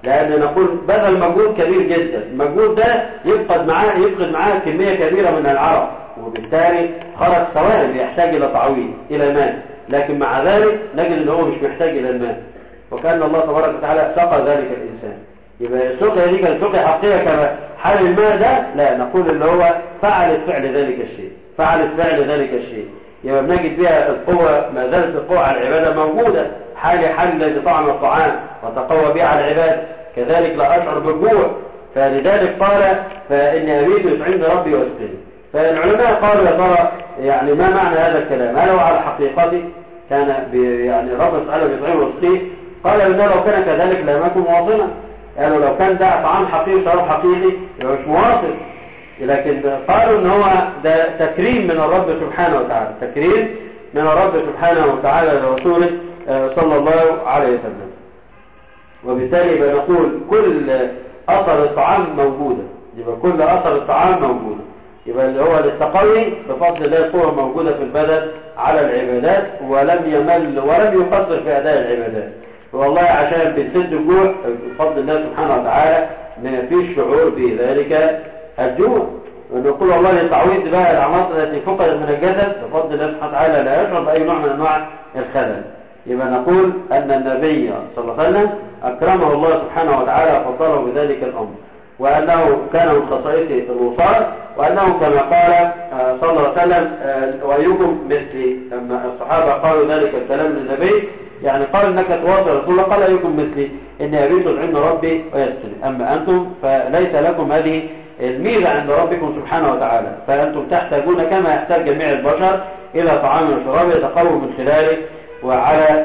لأن نقول بذل مجهود كبير جدا المجهود ده يفقد معاه يفقد معاه كمية كبيرة من العرق وبالتالي خرج سوائل يحتاج إلى تعويض إلى ماء لكن مع ذلك نجد ان هو مش محتاج إلى الماء وكان الله تبارك وتعالى سقى ذلك الإنسان يبقى السقيا دي كانت سقيا حقيقية كما حال الماء ده لا نقول اللي هو فعلت فعل ذلك الشيء فعلت فعل ذلك الشيء يبقى بنجد فيها القوة ما زالت القوة على العبادة موجودة حال حل لطعم الطعام وتقوى بها على العباد كذلك لا أشعر بالجوع فلذلك قال فإني أريد يطعمني ربي ويسقيني فالعلماء قالوا يا ترى يعني ما معنى هذا الكلام هل هو على حقيقته كان يعني رب سبحانه بيطعمه ويسقيه قال إنه لو كان كذلك لم يكن مواطنا قالوا لو كان ده طعام حقيقي شراب حقيقي يبقى مش مواطن لكن قالوا ان هو ده تكريم من الرب سبحانه وتعالى تكريم من الرب سبحانه وتعالى لرسوله صلى الله عليه وسلم وبالتالي يبقى نقول كل اثر الطعام موجودة يبقى كل اثر الطعام موجودة يبقى اللي هو للتقوي بفضل الله قوة موجودة في البدن على العبادات ولم يمل ولم يقصر في اداء العبادات والله عشان بتسد الجوع بفضل الله سبحانه وتعالى ما فيش شعور بذلك الجوع ونقول والله للتعويض بقى العناصر التي فقدت من الجسد بفضل الله سبحانه وتعالى لا يشعر بأي نوع من أنواع الخلل يبقى نقول أن النبي صلى الله عليه وسلم أكرمه الله سبحانه وتعالى وفضله بذلك الأمر وأنه كان من خصائصه الوصال وأنه كما قال صلى الله عليه وسلم وأيكم مثلي لما الصحابة قالوا ذلك الكلام للنبي يعني قال انك تواصل رسول الله قال ايكم مثلي اني اريد العلم ربي ويسري اما انتم فليس لكم هذه الميزة عند ربكم سبحانه وتعالى فانتم تحتاجون كما يحتاج جميع البشر الى طعام وشراب يتقوى من خلاله وعلى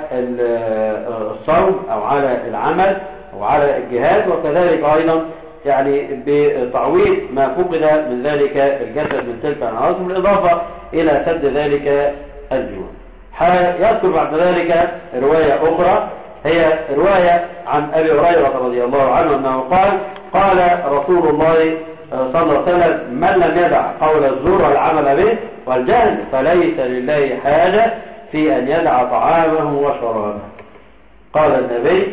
الصوم او على العمل او على الجهاد وكذلك ايضا يعني بتعويض ما فقد من ذلك الجسد من تلك العناصر بالاضافه الى سد ذلك الجوع يذكر بعد ذلك رواية أخرى هي رواية عن أبي هريرة رضي الله عنه أنه قال قال رسول الله صلى الله عليه وسلم من لم يدع قول الزور والعمل به والجهل فليس لله حاجة في أن يدع طعامه وشرابه قال النبي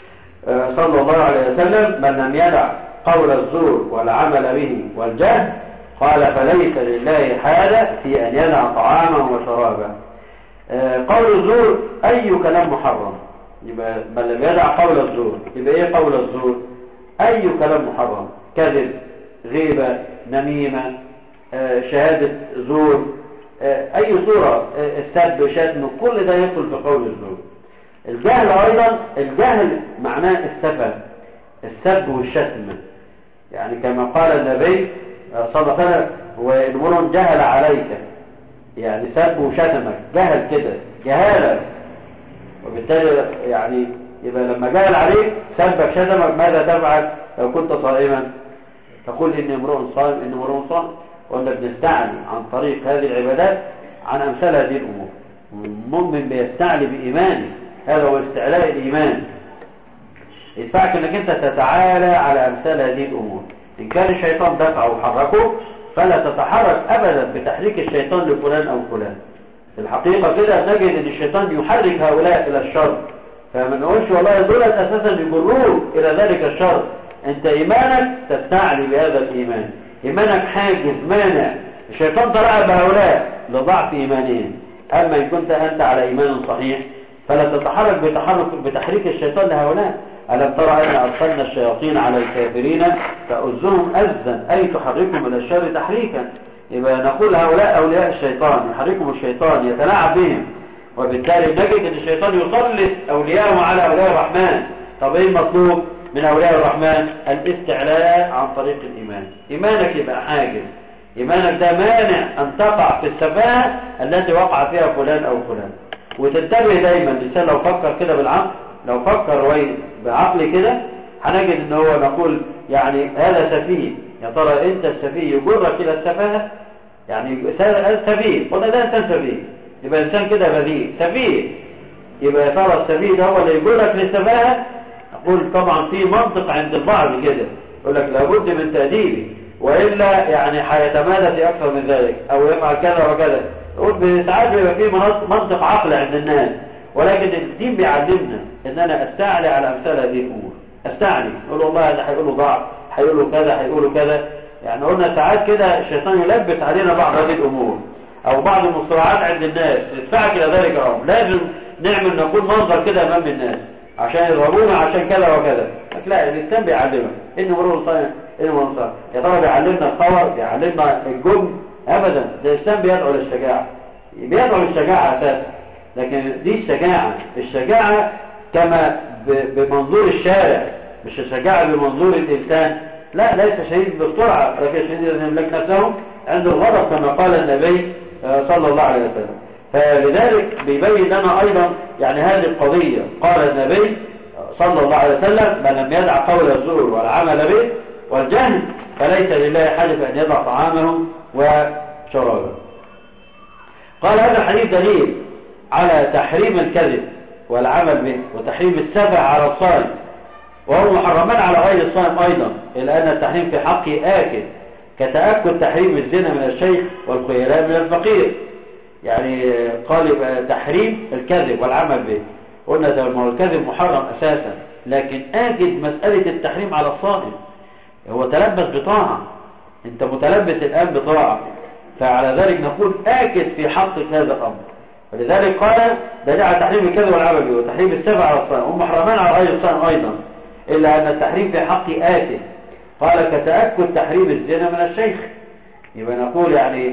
صلى الله عليه وسلم من لم يدع قول الزور والعمل به والجهل قال فليس لله حاجة في أن يدع طعامه وشرابه قول الزور أي كلام محرم يبقى من لم يدع قول الزور يبقى إيه قول الزور أي كلام محرم كذب غيبة نميمة شهادة زور أي صورة السب شتم كل ده يدخل في قول الزور الجهل أيضا الجهل معناه السفة السب والشتم يعني كما قال النبي صلى الله عليه وسلم وإن جهل عليك يعني سب وشتمك جهل كده جهالة وبالتالي يعني يبقى لما جهل عليك سبك شتمك ماذا تفعل لو كنت صائما تقول إني امرؤ صائم إني امرؤ صائم وأنت بنستعلي عن طريق هذه العبادات عن أمثال هذه الأمور المؤمن بيستعلي بإيمانه هذا هو استعلاء الإيمان يدفعك أنك أنت تتعالى على أمثال هذه الأمور إن كان الشيطان دفعه وحركه فلا تتحرك أبدا بتحريك الشيطان لفلان أو فلان في الحقيقة كده نجد أن الشيطان يحرك هؤلاء إلى الشر فما نقولش والله دول أساسا يجروه إلى ذلك الشر أنت إيمانك تستعلي بهذا الإيمان إيمانك حاجز مانع الشيطان ترعب هؤلاء لضعف إيمانهم أما إن كنت أنت على إيمان صحيح فلا تتحرك بتحرك بتحريك الشيطان لهؤلاء ألم ترى أن أرسلنا الشياطين على الكافرين فأزهم أزا أي تحركهم إلى الشر تحريكا يبقى نقول هؤلاء أولياء الشيطان يحركهم الشيطان يتلاعب بهم وبالتالي نجد أن الشيطان يسلط أولياءه على أولياء الرحمن طب إيه المطلوب من أولياء الرحمن الاستعلاء عن طريق الإيمان إيمانك يبقى حاجز إيمانك ده مانع أن تقع في السفاهة التي وقع فيها فلان أو فلان وتنتبه دايما الإنسان لو فكر كده بالعقل لو فكر بعقل كده هنجد ان هو نقول يعني هذا سفيه يا ترى انت السفيه يجرك الى السفاهه يعني سفيه قلنا ده انسان سفيه يبقى انسان كده بذيء سفيه يبقى يا ترى السفيه ده هو اللي يجرك للسفاهه اقول طبعا في منطق عند البعض كده يقول لك لابد من تاديبه والا يعني هيتمادى في اكثر من ذلك او يفعل كذا وكذا يقول ساعات بيبقى في منطق عقل عند الناس ولكن الدين بيعلمنا ان انا استعلي على امثال هذه الامور استعني يقول والله هذا هيقول له ضعف هيقول له كذا هيقول له كذا يعني قلنا ساعات كده الشيطان يلبس علينا بعض هذه الامور او بعض المصطلحات عند الناس يدفعك الى ذلك الامر لازم نعمل نكون منظر كده امام الناس عشان يضربونا عشان كذا وكذا لا الانسان بيعلمك انه مرور صايم انه مرور صايم يا ترى بيعلمنا الخبر بيعلمنا الجبن ابدا ده الانسان بيدعو للشجاعه بيدعو للشجاعه اساسا لكن دي الشجاعه الشجاعه كما بمنظور الشارع مش الشجاعه بمنظور الانسان لا ليس شديد بالسرعه لكن شديد ان يملك نفسه عند الغضب كما قال النبي صلى الله عليه وسلم فلذلك بيبين لنا أيضا يعني هذه القضية قال النبي صلى الله عليه وسلم من لم يدع قول الزور والعمل به والجهل فليس لله حلف أن يدع طعامه وشرابه قال هذا الحديث دليل على تحريم الكذب والعمل به وتحريم السفع على الصائم وهو محرمان على غير الصائم أيضا إلا أن التحريم في حقه آكد كتأكد تحريم الزنا من الشيخ والخيلاء من الفقير يعني قال تحريم الكذب والعمل به قلنا ده ما هو الكذب محرم أساسا لكن آكد مسألة التحريم على الصائم هو تلبس بطاعة انت متلبس الآن بطاعة فعلى ذلك نقول آكد في حقك هذا الأمر ولذلك قال دليل على تحريم الكذب والعمل به وتحريم السبع على الصائم هم محرمان على غير الصائم أيضا إلا أن التحريم في حقي آكد قال كتأكد تحريم الزنا من الشيخ يبقى نقول يعني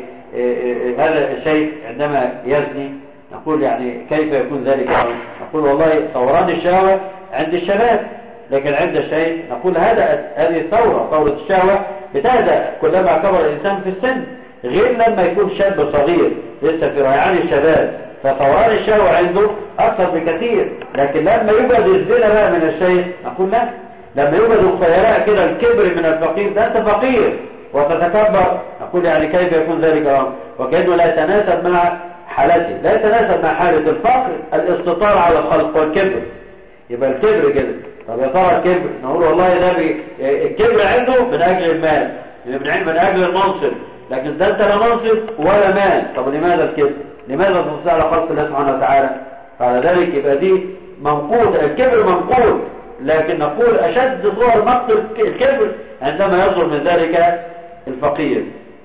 هذا الشيخ عندما يزني نقول يعني كيف يكون ذلك نقول والله ثوران الشهوة عند الشباب لكن عند الشيخ نقول هذا هذه الثورة ثورة الشهوة بتهدأ كلما كبر الإنسان في السن غير لما يكون شاب صغير لسه في ريعان الشباب فثوران الشهوة عنده أكثر بكثير لكن لما يوجد الزنا بقى من الشيخ نقول لا لما يوجد الخيلاء كده الكبر من الفقير ده أنت فقير وتتكبر نقول يعني كيف يكون ذلك أمر وكأنه لا يتناسب مع حالته لا يتناسب مع حالة الفقر الاستطار على الخلق والكبر يبقى الكبر كده طب يا ترى الكبر نقول والله ده بي... الكبر عنده من أجل المال من من أجل المنصب لكن ده انت لا منصب ولا مال طب لماذا الكبر لماذا تصدع على خلق الله سبحانه وتعالى فعلى ذلك يبقى دي منقود الكبر منقود لكن نقول أشد صور مقت الكبر عندما يصدر من ذلك الفقير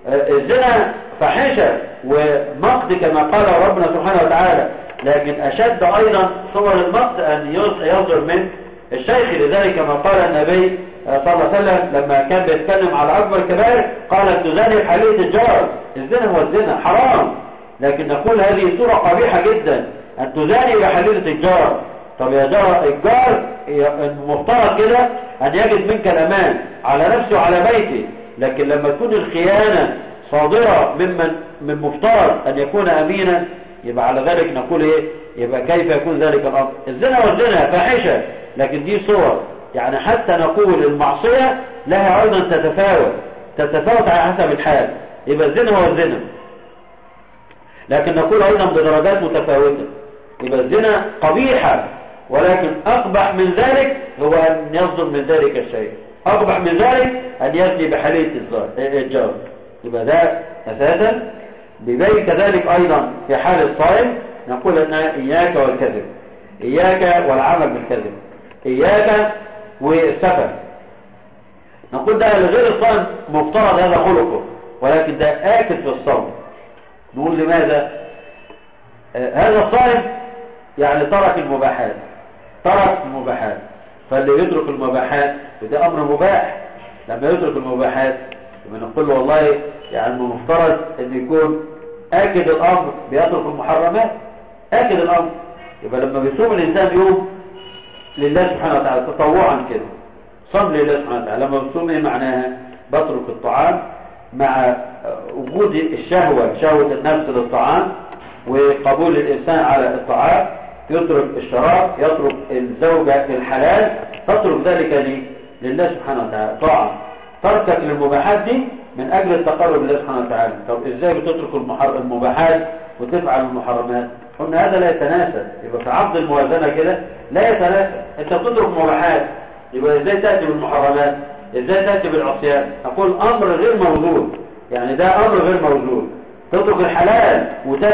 الزنا فحشة ومقت كما قال ربنا سبحانه وتعالى لكن أشد أيضا صور المقت أن يصدر من الشيخ لذلك كما قال النبي صلى الله عليه وسلم لما كان بيتكلم على أكبر الكبائر قال تزاني حلية الجار الزنا هو الزنا حرام لكن نقول هذه صورة قبيحة جدا أن تزاني بحليلة الجار طب يا جار الجار المفترض كده أن يجد منك الأمان على نفسه وعلى بيته لكن لما تكون الخيانة صادرة ممن من مفترض أن يكون أمينا يبقى على ذلك نقول إيه يبقى كيف يكون ذلك الأمر الزنا والزنا فاحشة لكن دي صور يعني حتى نقول المعصية لها أيضا تتفاوت تتفاوت على حسب الحال يبقى الزنا هو الزنا لكن نقول أيضا بدرجات متفاوتة يبقى الزنا قبيحة ولكن أقبح من ذلك هو أن يصدر من ذلك الشيء أقبح من ذلك أن يزني بحلية الجار يبقى ده أساسا بيبين كذلك أيضا في حال الصائم نقول أن إياك والكذب إياك والعمل بالكذب إياك والسفر نقول ده لغير الصائم مفترض هذا خلقه ولكن ده آكل في الصوم نقول لماذا آه هذا الصائم يعني ترك المباحات ترك المباحات فاللي يترك المباحات وده أمر مباح لما يترك المباحات يبقى نقول له والله يعني المفترض ان يكون آكد الأمر بيترك المحرمات آكد الأمر يبقى لما بيصوم الإنسان يوم لله سبحانه وتعالى تطوعا كده صم لله سبحانه وتعالى لما بتصوم ايه معناها بترك الطعام مع وجود الشهوة شهوة النفس للطعام وقبول الإنسان على الطعام يترك الشراب يترك الزوجة الحلال تترك ذلك لي لله سبحانه وتعالى طاعة تركك للمباحات دي من أجل التقرب لله سبحانه وتعالى طب إزاي بتترك المباحات وتفعل المحرمات قلنا هذا لا يتناسب يبقى في عقد الموازنة كده لا يتناسب انت بتترك مباحات يبقى ازاي تأتي بالمحرمات ازاي تأتي بالعصيان نقول امر غير موجود يعني ده امر غير موجود تترك الحلال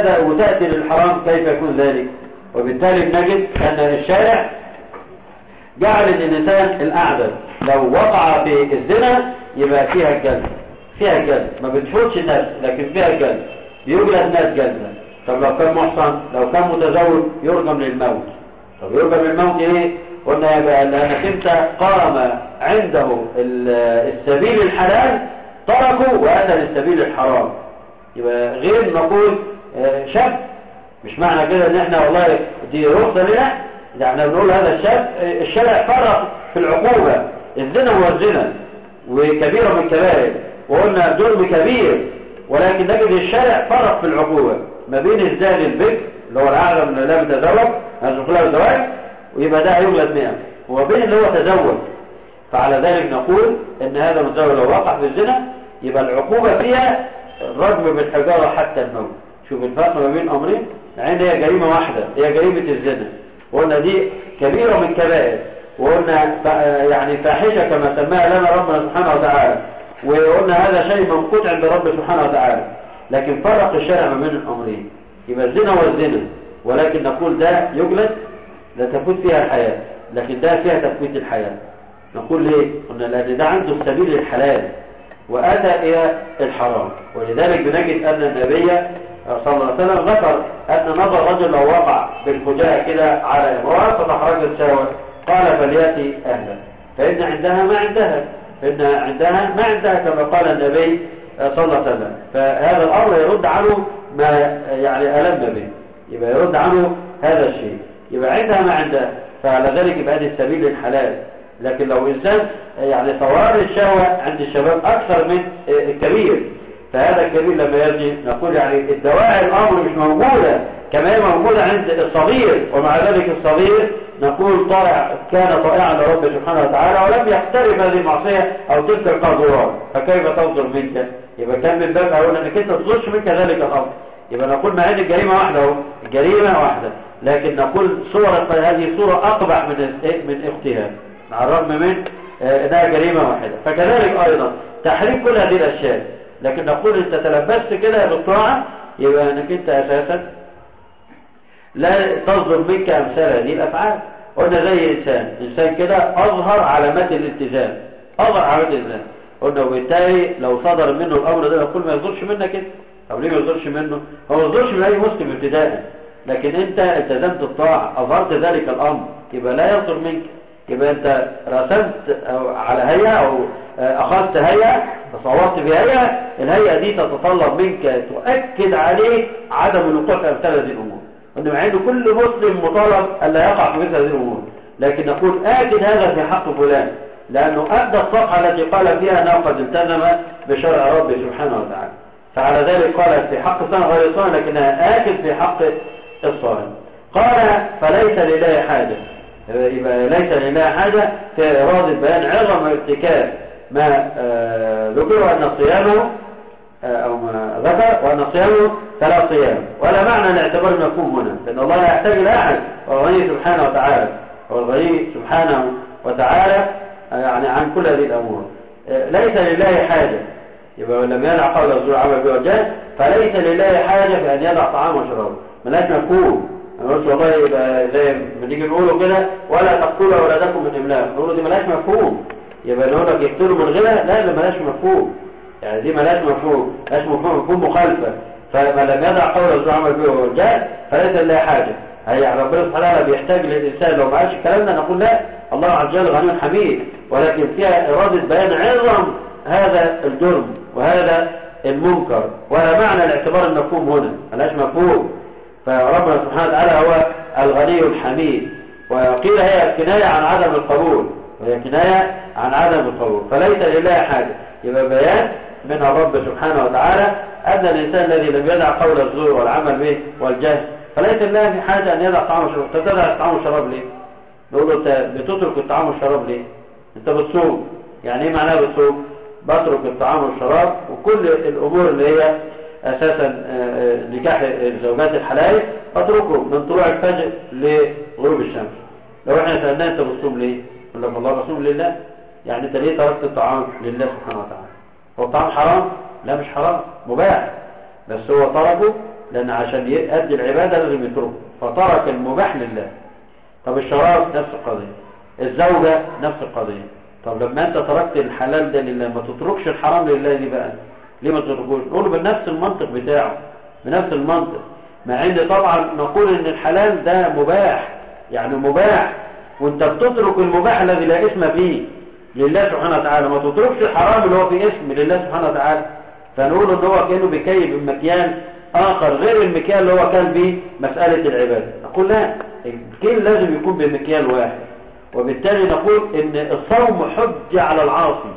وتأتي للحرام كيف يكون ذلك وبالتالي نجد ان الشارع جعل ان الانسان الاعدل لو وقع في الزنا يبقى فيها الجلد فيها الجلد ما بتفوتش الناس لكن فيها الجلد يجلد ناس جلدا طب لو كان محصن لو كان متزوج يرجم للموت طب يرجم للموت ايه قلنا يبقى لانك انت قام عنده السبيل الحلال تركه واتى للسبيل الحرام يبقى غير نقول آه، شاب مش معنى كده ان احنا والله دي رخصه لنا ده احنا بنقول هذا الشاب آه، الشرع فرق في العقوبه الزنا هو الزنا وكبيره من الكبائر وقلنا جرم كبير ولكن نجد الشرع فرق في العقوبه ما بين الزاد البكر اللي هو الاعلى من لا متزوج هذا الزواج ويبقى ده هيولد 100 وبين اللي هو تزوج فعلى ذلك نقول ان هذا المتزوج لو وقع في الزنا يبقى العقوبة فيها الرجم بالحجارة حتى الموت شوف الفرق ما بين امرين عين هي جريمة واحدة هي جريمة الزنا وقلنا دي كبيرة من كبائر وقلنا يعني فاحشة كما سماها لنا ربنا سبحانه وتعالى وقلنا هذا شيء منقوط عند رب سبحانه وتعالى لكن فرق الشرع ما بين الامرين يبقى الزنا والزنا ولكن نقول ده يجلد لا تفوت فيها الحياة لكن ده فيها تفويت الحياة نقول ليه قلنا لأن ده عنده السبيل الحلال وأتى إلى الحرام ولذلك بنجد أن النبي صلى الله عليه وسلم ذكر أن نظر رجل لو وقع بالفجاء كده على امرأة فتحرجت سوا قال فليأتي أهلا فإن عندها ما عندها فإن عندها ما عندها كما قال النبي صلى الله عليه وسلم فهذا الأمر يرد عنه ما يعني ألم به يبقى يرد عنه هذا الشيء يبقى عندها ما عندها فعلى ذلك يبقى هذه السبيل الحلال لكن لو إنسان يعني ثوران الشهوة عند الشباب أكثر من الكبير فهذا الكبير لما يجي نقول يعني الدواعي الأمر مش موجودة كما هي موجودة عند الصغير ومع ذلك الصغير نقول طائع كان طائعا لرب سبحانه وتعالى ولم يقترب هذه المعصية أو تلك القاذورات فكيف تصدر منك يبقى كان من باب أقول أنك أنت تصدرش منك ذلك الأمر يبقى نقول ما هذه الجريمة واحدة اهو الجريمة واحدة لكن نقول صورة هذه صورة أقبح من من اختها مع الرغم من آه، انها جريمة واحدة فكذلك ايضا تحريم كل هذه الاشياء لكن نقول انت تلبست كده بالطاعة يبقى انك انت اساسا لا تصدر منك امثال هذه الافعال قلنا زي انسان انسان كده اظهر علامات الالتزام اظهر علامات الالتزام قلنا وبالتالي لو صدر منه الامر ده يقول ما يصدرش منك كده طب ليه ما يصدرش منه هو ما يصدرش من اي مسلم ابتداء لكن انت التزمت الطاعة اظهرت ذلك الامر يبقى لا يصدر منك يبقى انت رسمت على هيئة او اخذت هيئة تصورت بهيئة الهيئة دي تتطلب منك تؤكد عليه عدم الوقوع في امثال هذه الامور وان مع انه كل مسلم مطالب الا يقع في مثل هذه الامور لكن نقول اكد هذا في حق فلان لانه ادى الصفحة التي قال فيها انه قد التزم بشرع ربه سبحانه وتعالى فعلى ذلك قال في حق الصائم غير الصائم لكنها آكل في حق الصائم قال فليس لله حاجة يبقى ليس لله حاجة في إرادة بيان عظم ارتكاب ما آه، ذكر أن صيامه آه، أو ما ذكر وأن صيامه فلا صيام ولا معنى لاعتبار المفهوم هنا لأن الله لا يحتاج إلى أحد هو الغني سبحانه وتعالى هو الغني سبحانه وتعالى آه، يعني عن كل هذه الأمور ليس لله حاجة يبقى لم يدع قول الزور عمل بوجهه فليس لله حاجة في أن يدع طعام وشراب ملاش مفهوم انا قلت والله يبقى زي ما نيجي نقوله كده ولا تقتلوا اولادكم من املاق نقول دي ملاش مفهوم يبقى نقول لك يقتلوا من غيرها لا ده ملاش مفهوم يعني دي ملاش مفهوم ملاش مفهوم مفهوم مخالفه فما لم يدع قول الزور عمل بوجهه فليس لله حاجة هي ربنا سبحانه وتعالى بيحتاج للإنسان لو ما قالش الكلام ده نقول لا الله عز وجل غني حميد ولكن فيها إرادة بيان عظم هذا الجرم وهذا المنكر ولا معنى الاعتبار المفهوم هنا ملاش مفهوم فربنا سبحانه وتعالى هو الغني الحميد وقيل هي كناية عن عدم القبول وهي كناية عن عدم القبول فليس لله حاجة يبقى بيان من الرب سبحانه وتعالى أن الإنسان الذي لم يدع قول الزور والعمل به والجهل فليس لله في حاجة أن يدع طعام وشراب أنت تدع الطعام والشراب ليه؟ نقول له أنت بتترك الطعام والشراب ليه؟ أنت بتصوم يعني إيه معناها بتصوم؟ بترك الطعام والشراب وكل الأمور اللي هي أساسا آه، آه، نكاح الزوجات الحلال اتركه من طلوع الفجر لغروب الشمس لو احنا سألنا انت بتصوم ليه يقول لك الله بصوم لله يعني انت ليه تركت الطعام لله سبحانه وتعالى هو الطعام حرام لا مش حرام مباح بس هو تركه لان عشان يؤدي العبادة لازم يتركه فترك المباح لله طب الشراب نفس القضية الزوجة نفس القضية طب لما انت تركت الحلال ده لله ما تتركش الحرام لله دي بقى ليه ما تتركوش نقول بنفس المنطق بتاعه بنفس المنطق مع ان طبعا نقول ان الحلال ده مباح يعني مباح وانت بتترك المباح الذي لا اسم فيه لله سبحانه وتعالى ما تتركش الحرام اللي هو فيه اسم لله سبحانه وتعالى فنقول ان هو كانه بيكيف المكيال اخر غير المكيال اللي هو كان به مسألة العبادة نقول لا الكيل لازم يكون بمكيال واحد وبالتالي نقول ان الصوم حجة على العاصي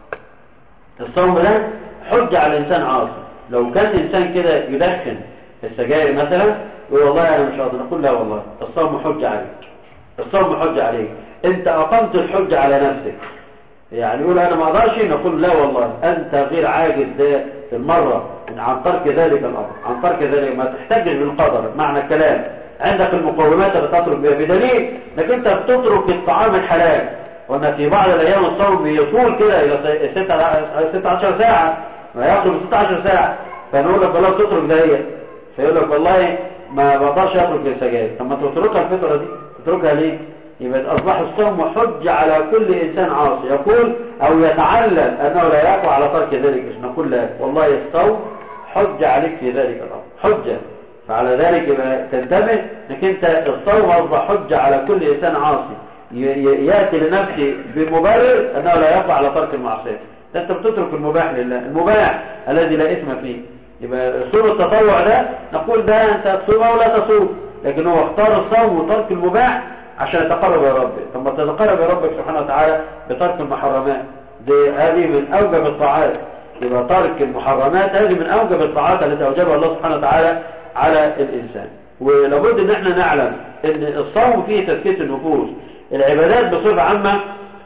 الصوم ده حجة على الانسان عاصي لو كان انسان كده يدخن السجاير مثلا يقول والله انا مش قادر نقول لا والله الصوم حجة عليك الصوم حجة عليك انت اقمت الحجة على نفسك يعني يقول انا ما اقدرش نقول لا والله انت غير عاجز ده في المرة عن ترك ذلك الامر عن ترك ذلك ما تحتاجش بالقدر معنى الكلام عندك المقومات اللي تترك بها بدليل انك انت بتترك الطعام الحلال وان في بعض الايام الصوم يطول كده الى 16 ساعة ما ياخذ 16 ساعة فنقول لك والله تترك ده فيقول لك والله ما بقدرش اترك السجاير طب ما تتركها الفترة دي تتركها ليه يبقى أصبح الصوم حجة على كل إنسان عاصي يقول أو يتعلم أنه لا يقع على ترك ذلك نقول له والله الصوم حجة عليك في ذلك الأمر حجة فعلى ذلك يبقى تنتبه انك انت الصوم اصبح حجة على كل انسان عاصي ياتي لنفسه بمبرر انه لا يقع على ترك المعصيه ده انت بتترك المباح لله المباح الذي لا اثم فيه يبقى صوم التطوع ده نقول ده انت تصوم او لا تصوم لكن هو اختار الصوم وترك المباح عشان يتقرب يا رب ثم تتقرب يا ربك سبحانه وتعالى بترك المحرمات دي هذه من اوجب الطاعات يبقى ترك المحرمات هذه من اوجب الطاعات التي اوجبها الله سبحانه وتعالى على الانسان ولابد ان احنا نعلم ان الصوم فيه تزكيه النفوس العبادات بصفه عامه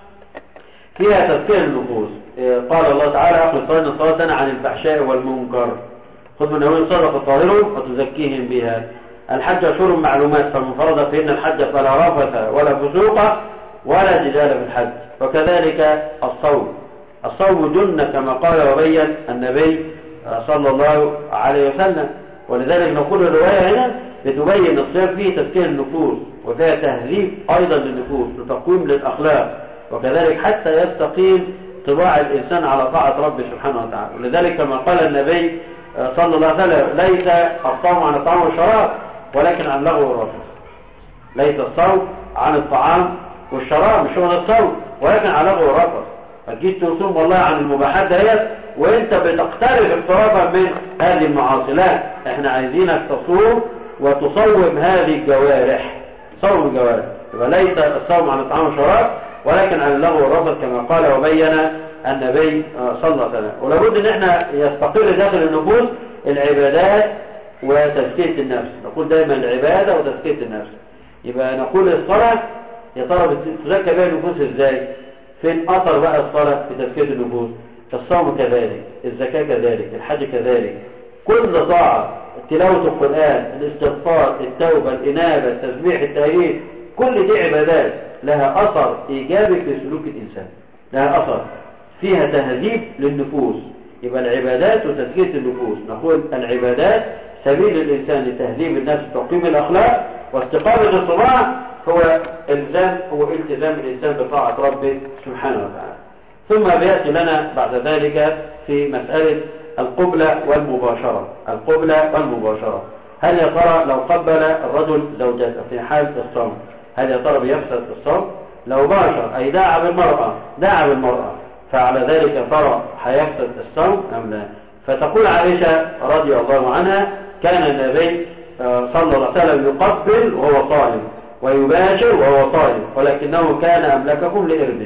فيها تزكيه النفوس قال الله تعالى اخذ صلاه صلاه عن الفحشاء والمنكر خذ من أول صدقة طاهرهم وتزكيهم بها الحج أشهر معلومات فمن فرض فإن الحج فلا رفث ولا فسوق ولا جدال في الحج وكذلك الصوم الصوم جنة كما قال وبين النبي صلى الله عليه وسلم ولذلك نقول الرواية هنا بتبين الصيام فيه تزكية النفوس وفيها تهذيب أيضا للنفوس وتقويم للأخلاق وكذلك حتى يستقيم طباع الإنسان على طاعة ربه سبحانه وتعالى ولذلك كما قال النبي صلى الله عليه وسلم ليس الصوم عن الطعام والشراب ولكن عن لغو والرفث ليس الصوم عن الطعام والشراب مش هو ده الصوم ولكن عن لغو والرفث ما تجيش تصوم والله عن المباحات ديت وانت بتقترب اقترابا من هذه المعاصي لا احنا عايزينك تصوم وتصوم هذه الجوارح صوم الجوارح يبقى ليس الصوم عن الطعام والشراب ولكن عن اللغو والرفث كما قال وبين النبي صلى الله عليه وسلم ولابد ان احنا يستقر داخل النفوس العبادات وتزكية النفس نقول دايما العبادة وتزكية النفس يبقى نقول الصلاة يا ترى بتزكى بها النفوس ازاي فين اثر بقى الصلاة في تزكية النفوس الصوم كذلك الزكاة كذلك الحج كذلك كل طاعة تلاوة القرآن الاستغفار التوبة الإنابة التسبيح التهليل كل دي عبادات لها أثر إيجابي في سلوك الإنسان لها أثر فيها تهذيب للنفوس يبقى العبادات وتزكية النفوس نقول العبادات سبيل الإنسان لتهذيب النفس وتقييم الأخلاق واستقامة الصباح هو الزام هو التزام الإنسان بطاعة ربه سبحانه وتعالى ثم بيأتي لنا بعد ذلك في مسألة القبلة والمباشرة القبلة والمباشرة هل يا ترى لو قبل الرجل زوجته في حال الصوم هل يا ترى بيفسد الصوم لو باشر أي داعى بالمرأة داعى بالمرأة فعلى ذلك ترى هيفسد الصوم أم لا فتقول عائشة رضي الله عنها كان النبي صلى الله عليه وسلم يقبل وهو صائم ويباشر وهو صائم ولكنه كان أملككم لإربه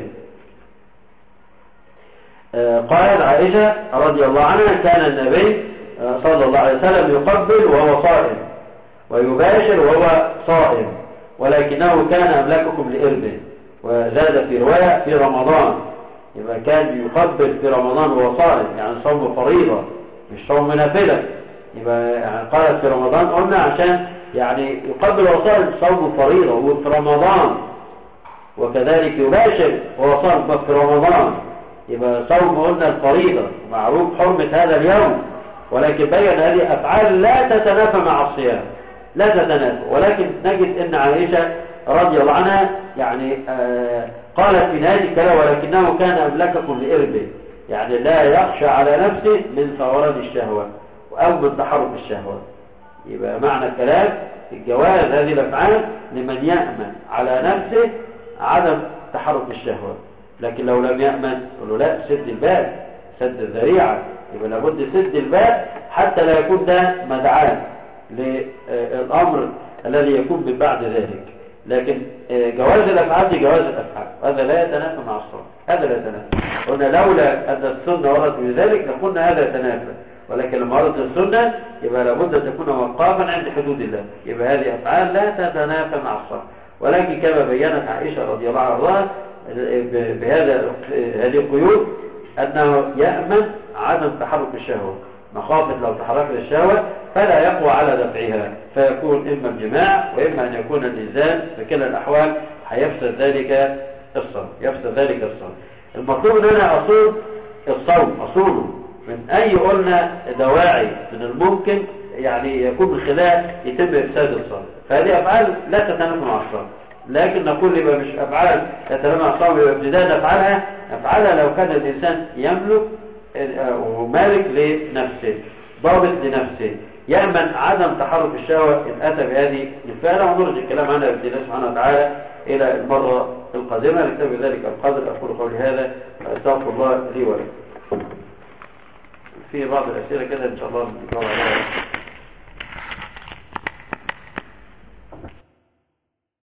قالت عائشة رضي الله عنها كان النبي صلى الله عليه وسلم يقبل وهو صائم ويباشر وهو صائم ولكنه كان أملككم لإربه وزاد في رواية في رمضان يبقى كان يقبل في رمضان وهو صائم يعني صوم فريضة مش صوم نافلة يبقى يعني قالت في رمضان قلنا عشان يعني يقبل وهو صائم صوم فريضة وفي رمضان وكذلك يباشر وهو صائم في رمضان يبقى صوم قلنا الفريضة معروف حرمة هذا اليوم ولكن بين هذه أفعال لا تتنافى مع الصيام لا تتنافى ولكن نجد أن عائشة رضي الله عنها يعني آه قالت في نهاية الكلام ولكنه كان أملككم لإربه يعني لا يخشى على نفسه من فوران الشهوة أو من تحرك الشهوة يبقى معنى الكلام الجواز هذه الأفعال لمن يأمن على نفسه عدم تحرك الشهوة لكن لو لم يأمن يقول له لا سد الباب سد الذريعة يبقى لابد سد الباب حتى لا يكون ده مدعاه للأمر الذي يكون من بعد ذلك لكن جواز الأفعال دي جواز الأفعال هذا لا يتنافى مع الصلاة هذا لا يتنافى قلنا لولا أن السنة وردت بذلك لقلنا هذا يتنافى ولكن لما وردت السنة يبقى لابد أن تكون وقافا عند حدود الله يبقى هذه أفعال لا تتنافى مع الصلاة ولكن كما بينت عائشة رضي الله عنها بهذا هذه القيود أنه يأمن عدم تحرك الشهوة مخافة لو تحركت الشهوة فلا يقوى على دفعها فيكون إما الجماع وإما أن يكون الإنسان في كلا الأحوال هيفسد ذلك الصوم يفسد ذلك الصوم المطلوب أن أنا أصول الصوم أصوله من أي قلنا دواعي من الممكن يعني يكون من خلال يتم إفساد الصوم فهذه أفعال لا تتنافى مع الصوم لكن نقول يبقى مش أفعال تتنافى مع الصوم يبقى ابتداء نفعلها نفعلها لو كان الإنسان يملك ومالك لنفسه ضابط لنفسه يأمن عدم تحرك الشهوة إن أتى بهذه الفعلة ونرجع الكلام عنها بإذن الله سبحانه وتعالى إلى المرة القادمة نكتفي ذلك القدر أقول قولي هذا أستغفر الله لي ولكم في بعض الأسئلة كده إن شاء الله نجاوب عليها